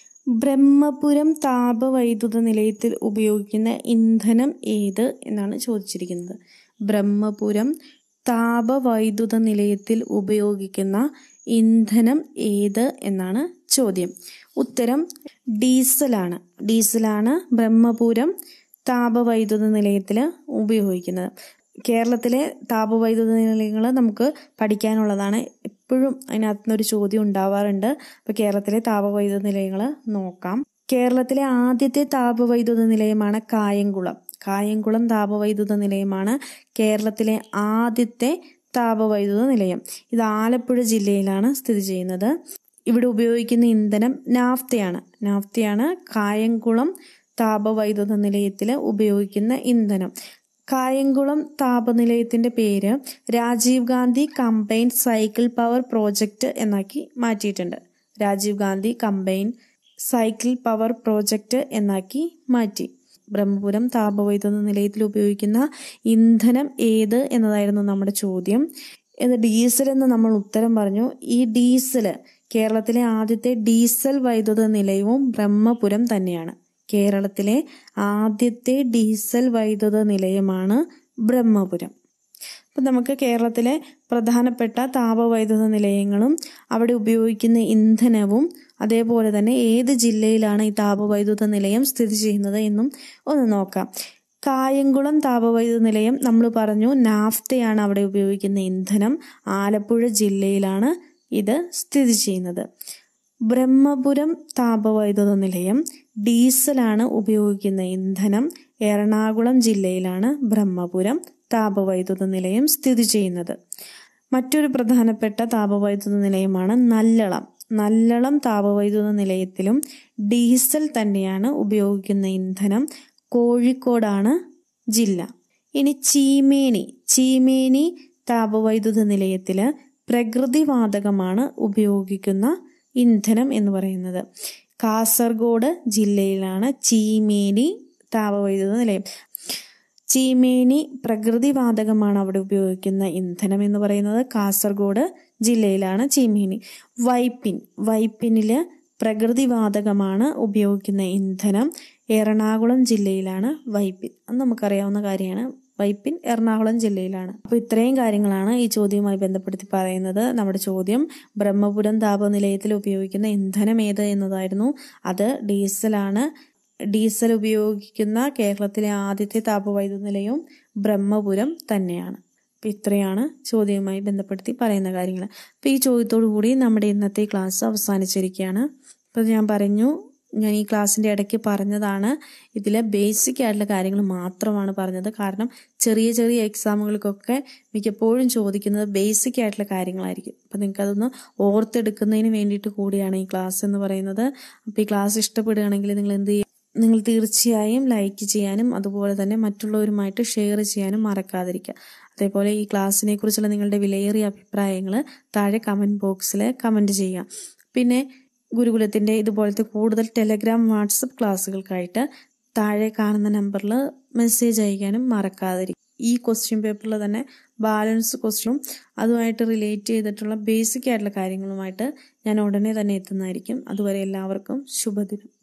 ബ്രഹ്മപുരം താപവൈദ്യുത നിലയത്തിൽ ഉപയോഗിക്കുന്ന ഇന്ധനം ഏത് എന്നാണ് ചോദിച്ചിരിക്കുന്നത് ബ്രഹ്മപുരം താപവൈദ്യുത നിലയത്തിൽ ഉപയോഗിക്കുന്ന ഇന്ധനം ഏത് എന്നാണ് ചോദ്യം ഉത്തരം ഡീസലാണ് ഡീസലാണ് ബ്രഹ്മപുരം താപവൈദ്യുത നിലയത്തിൽ ഉപയോഗിക്കുന്നത് കേരളത്തിലെ താപവൈദ്യുത നിലയങ്ങൾ നമുക്ക് പഠിക്കാനുള്ളതാണ് എപ്പോഴും അതിനകത്ത് നിന്ന് ഒരു ചോദ്യം ഉണ്ടാവാറുണ്ട് അപ്പോൾ കേരളത്തിലെ താപവൈദ്യുത നിലയങ്ങൾ നോക്കാം കേരളത്തിലെ ആദ്യത്തെ താപവൈദ്യുത നിലയമാണ് കായംകുളം കായംകുളം താപവൈദ്യുത നിലയമാണ് കേരളത്തിലെ ആദ്യത്തെ താപവൈദ്യുത നിലയം ഇത് ആലപ്പുഴ ജില്ലയിലാണ് സ്ഥിതി ചെയ്യുന്നത് ഇവിടെ ഉപയോഗിക്കുന്ന ഇന്ധനം നാഫ്തയാണ് നാഫ്തയാണ് കായംകുളം താപവൈദ്യുത നിലയത്തിൽ ഉപയോഗിക്കുന്ന ഇന്ധനം കായംകുളം താപനിലയത്തിന്റെ പേര് Rajiv Gandhi combine cycle power project എന്നാക്കി മാറ്റിയിട്ടുണ്ട് Rajiv Gandhi combine cycle power project എന്നാക്കി മാറ്റി ബ്രഹ്മപുരം താപവൈദ്യുത നിലയത്തിൽ ഉപയോഗിക്കുന്ന ഇന്ധനം ഏത് എന്നതായിരുന്നു നമ്മുടെ ചോദ്യം ഇത് ഡീസൽ എന്ന് നമ്മൾ ഉത്തരം പറഞ്ഞു ഈ ഡീസൽ കേരളത്തിലെ ആദ്യത്തെ ഡീസൽ വൈദ്യുത നിലയവും ബ്രഹ്മപുരം തന്നെയാണ് കേരളത്തിലെ ആദ്യത്തെ ഡീസൽ വൈദ്യുത നിലയമാണ് ബ്രഹ്മപുരം അപ്പം നമുക്ക് കേരളത്തിലെ പ്രധാനപ്പെട്ട താപവൈദ്യുത നിലയങ്ങളും അവിടെ ഉപയോഗിക്കുന്ന ഇന്ധനവും അതേപോലെ തന്നെ ഏത് ജില്ലയിലാണ് ഈ താപവൈദ്യുത നിലയം സ്ഥിതി ചെയ്യുന്നത് എന്നും ഒന്ന് നോക്കാം കായംകുളം താപവൈദ്യുത നിലയം നമ്മൾ പറഞ്ഞു നാഫ്തയാണ് അവിടെ ഉപയോഗിക്കുന്ന ഇന്ധനം ആലപ്പുഴ ജില്ലയിലാണ് ഇത് സ്ഥിതി ചെയ്യുന്നത് ബ്രഹ്മപുരം താപവൈദ്യുത നിലയം ഡീസലാണ് ഉപയോഗിക്കുന്ന ഇന്ധനം എറണാകുളം ജില്ലയിലാണ് ബ്രഹ്മപുരം താപവൈദ്യുത നിലയം സ്ഥിതി ചെയ്യുന്നത് മറ്റൊരു പ്രധാനപ്പെട്ട താപവൈദ്യുത നിലയമാണ് നല്ലളം നല്ലളം താപവൈദ്യുത നിലയത്തിലും ഡീസൽ തന്നെയാണ് ഉപയോഗിക്കുന്ന ഇന്ധനം കോഴിക്കോടാണ് ജില്ല ഇനി ചീമേനി ചീമേനി താപവൈദ്യുത നിലയത്തിൽ പ്രകൃതിവാതകമാണ് ഉപയോഗിക്കുന്ന ഇന്ധനം എന്ന് പറയുന്നത് കാസർഗോഡ് ജില്ലയിലാണ് ചീമേനി താപവൈദ്യുത നിലയം ചീമേനി പ്രകൃതിവാതകമാണ് അവിടെ ഉപയോഗിക്കുന്ന ഇന്ധനം എന്ന് പറയുന്നത് കാസർഗോഡ് ജില്ലയിലാണ് ചീമേനി വൈപ്പിൻ വൈപ്പിനില് പ്രകൃതിവാതകമാണ് ഉപയോഗിക്കുന്ന ഇന്ധനം എറണാകുളം ജില്ലയിലാണ് വൈപ്പിൻ അത് നമുക്കറിയാവുന്ന കാര്യമാണ് വൈപ്പിൻ എറണാകുളം ജില്ലയിലാണ് അപ്പോൾ ഇത്രയും കാര്യങ്ങളാണ് ഈ ചോദ്യവുമായി ബന്ധപ്പെടുത്തി പറയുന്നത് നമ്മുടെ ചോദ്യം ബ്രഹ്മപുരം താപനിലയത്തിൽ ഉപയോഗിക്കുന്ന ഇന്ധനം ഏത് എന്നതായിരുന്നു അത് ഡീസലാണ് ഡീസൽ ഉപയോഗിക്കുന്ന കേരളത്തിലെ ആദ്യത്തെ താപവൈദ്യുത നിലയവും ബ്രഹ്മപുരം തന്നെയാണ് അപ്പോൾ ഇത്രയാണ് ചോദ്യവുമായി ബന്ധപ്പെടുത്തി പറയുന്ന കാര്യങ്ങൾ അപ്പോൾ ഈ ചോദ്യത്തോടു കൂടി നമ്മുടെ ഇന്നത്തെ ക്ലാസ് അവസാനിച്ചിരിക്കുകയാണ് അപ്പോൾ ഞാൻ പറഞ്ഞു ഞാൻ ഈ ക്ലാസ്സിൻ്റെ ഇടയ്ക്ക് പറഞ്ഞതാണ് ഇതിലെ ബേസിക് ആയിട്ടുള്ള കാര്യങ്ങൾ മാത്രമാണ് പറഞ്ഞത് കാരണം ചെറിയ ചെറിയ എക്സാമുകൾക്കൊക്കെ മിക്കപ്പോഴും ചോദിക്കുന്നത് ബേസിക് ആയിട്ടുള്ള കാര്യങ്ങളായിരിക്കും അപ്പം നിങ്ങൾക്ക് അതൊന്ന് ഓർത്തെടുക്കുന്നതിന് വേണ്ടിയിട്ട് കൂടിയാണ് ഈ ക്ലാസ് എന്ന് പറയുന്നത് അപ്പോൾ ഈ ക്ലാസ് ഇഷ്ടപ്പെടുകയാണെങ്കിൽ നിങ്ങൾ എന്ത് ചെയ്യും നിങ്ങൾ തീർച്ചയായും ലൈക്ക് ചെയ്യാനും അതുപോലെ തന്നെ മറ്റുള്ളവരുമായിട്ട് ഷെയർ ചെയ്യാനും മറക്കാതിരിക്കുക അതേപോലെ ഈ ക്ലാസ്സിനെ കുറിച്ചുള്ള നിങ്ങളുടെ വിലയേറിയ അഭിപ്രായങ്ങൾ താഴെ കമൻറ്റ് ബോക്സിൽ കമൻറ്റ് ചെയ്യുക പിന്നെ ഗുരുകുലത്തിൻ്റെ ഇതുപോലത്തെ കൂടുതൽ ടെലഗ്രാം വാട്സപ്പ് ക്ലാസ്സുകൾക്കായിട്ട് താഴെ കാണുന്ന നമ്പറിൽ മെസ്സേജ് അയക്കാനും മറക്കാതിരിക്കും ഈ ക്വസ്റ്റ്യൻ പേപ്പറിൽ തന്നെ ബാലൻസ് ക്വസ്റ്റ്യനും അതുമായിട്ട് റിലേറ്റ് ചെയ്തിട്ടുള്ള ബേസിക് ആയിട്ടുള്ള കാര്യങ്ങളുമായിട്ട് ഞാൻ ഉടനെ തന്നെ എത്തുന്നതായിരിക്കും അതുവരെ എല്ലാവർക്കും ശുഭദിനം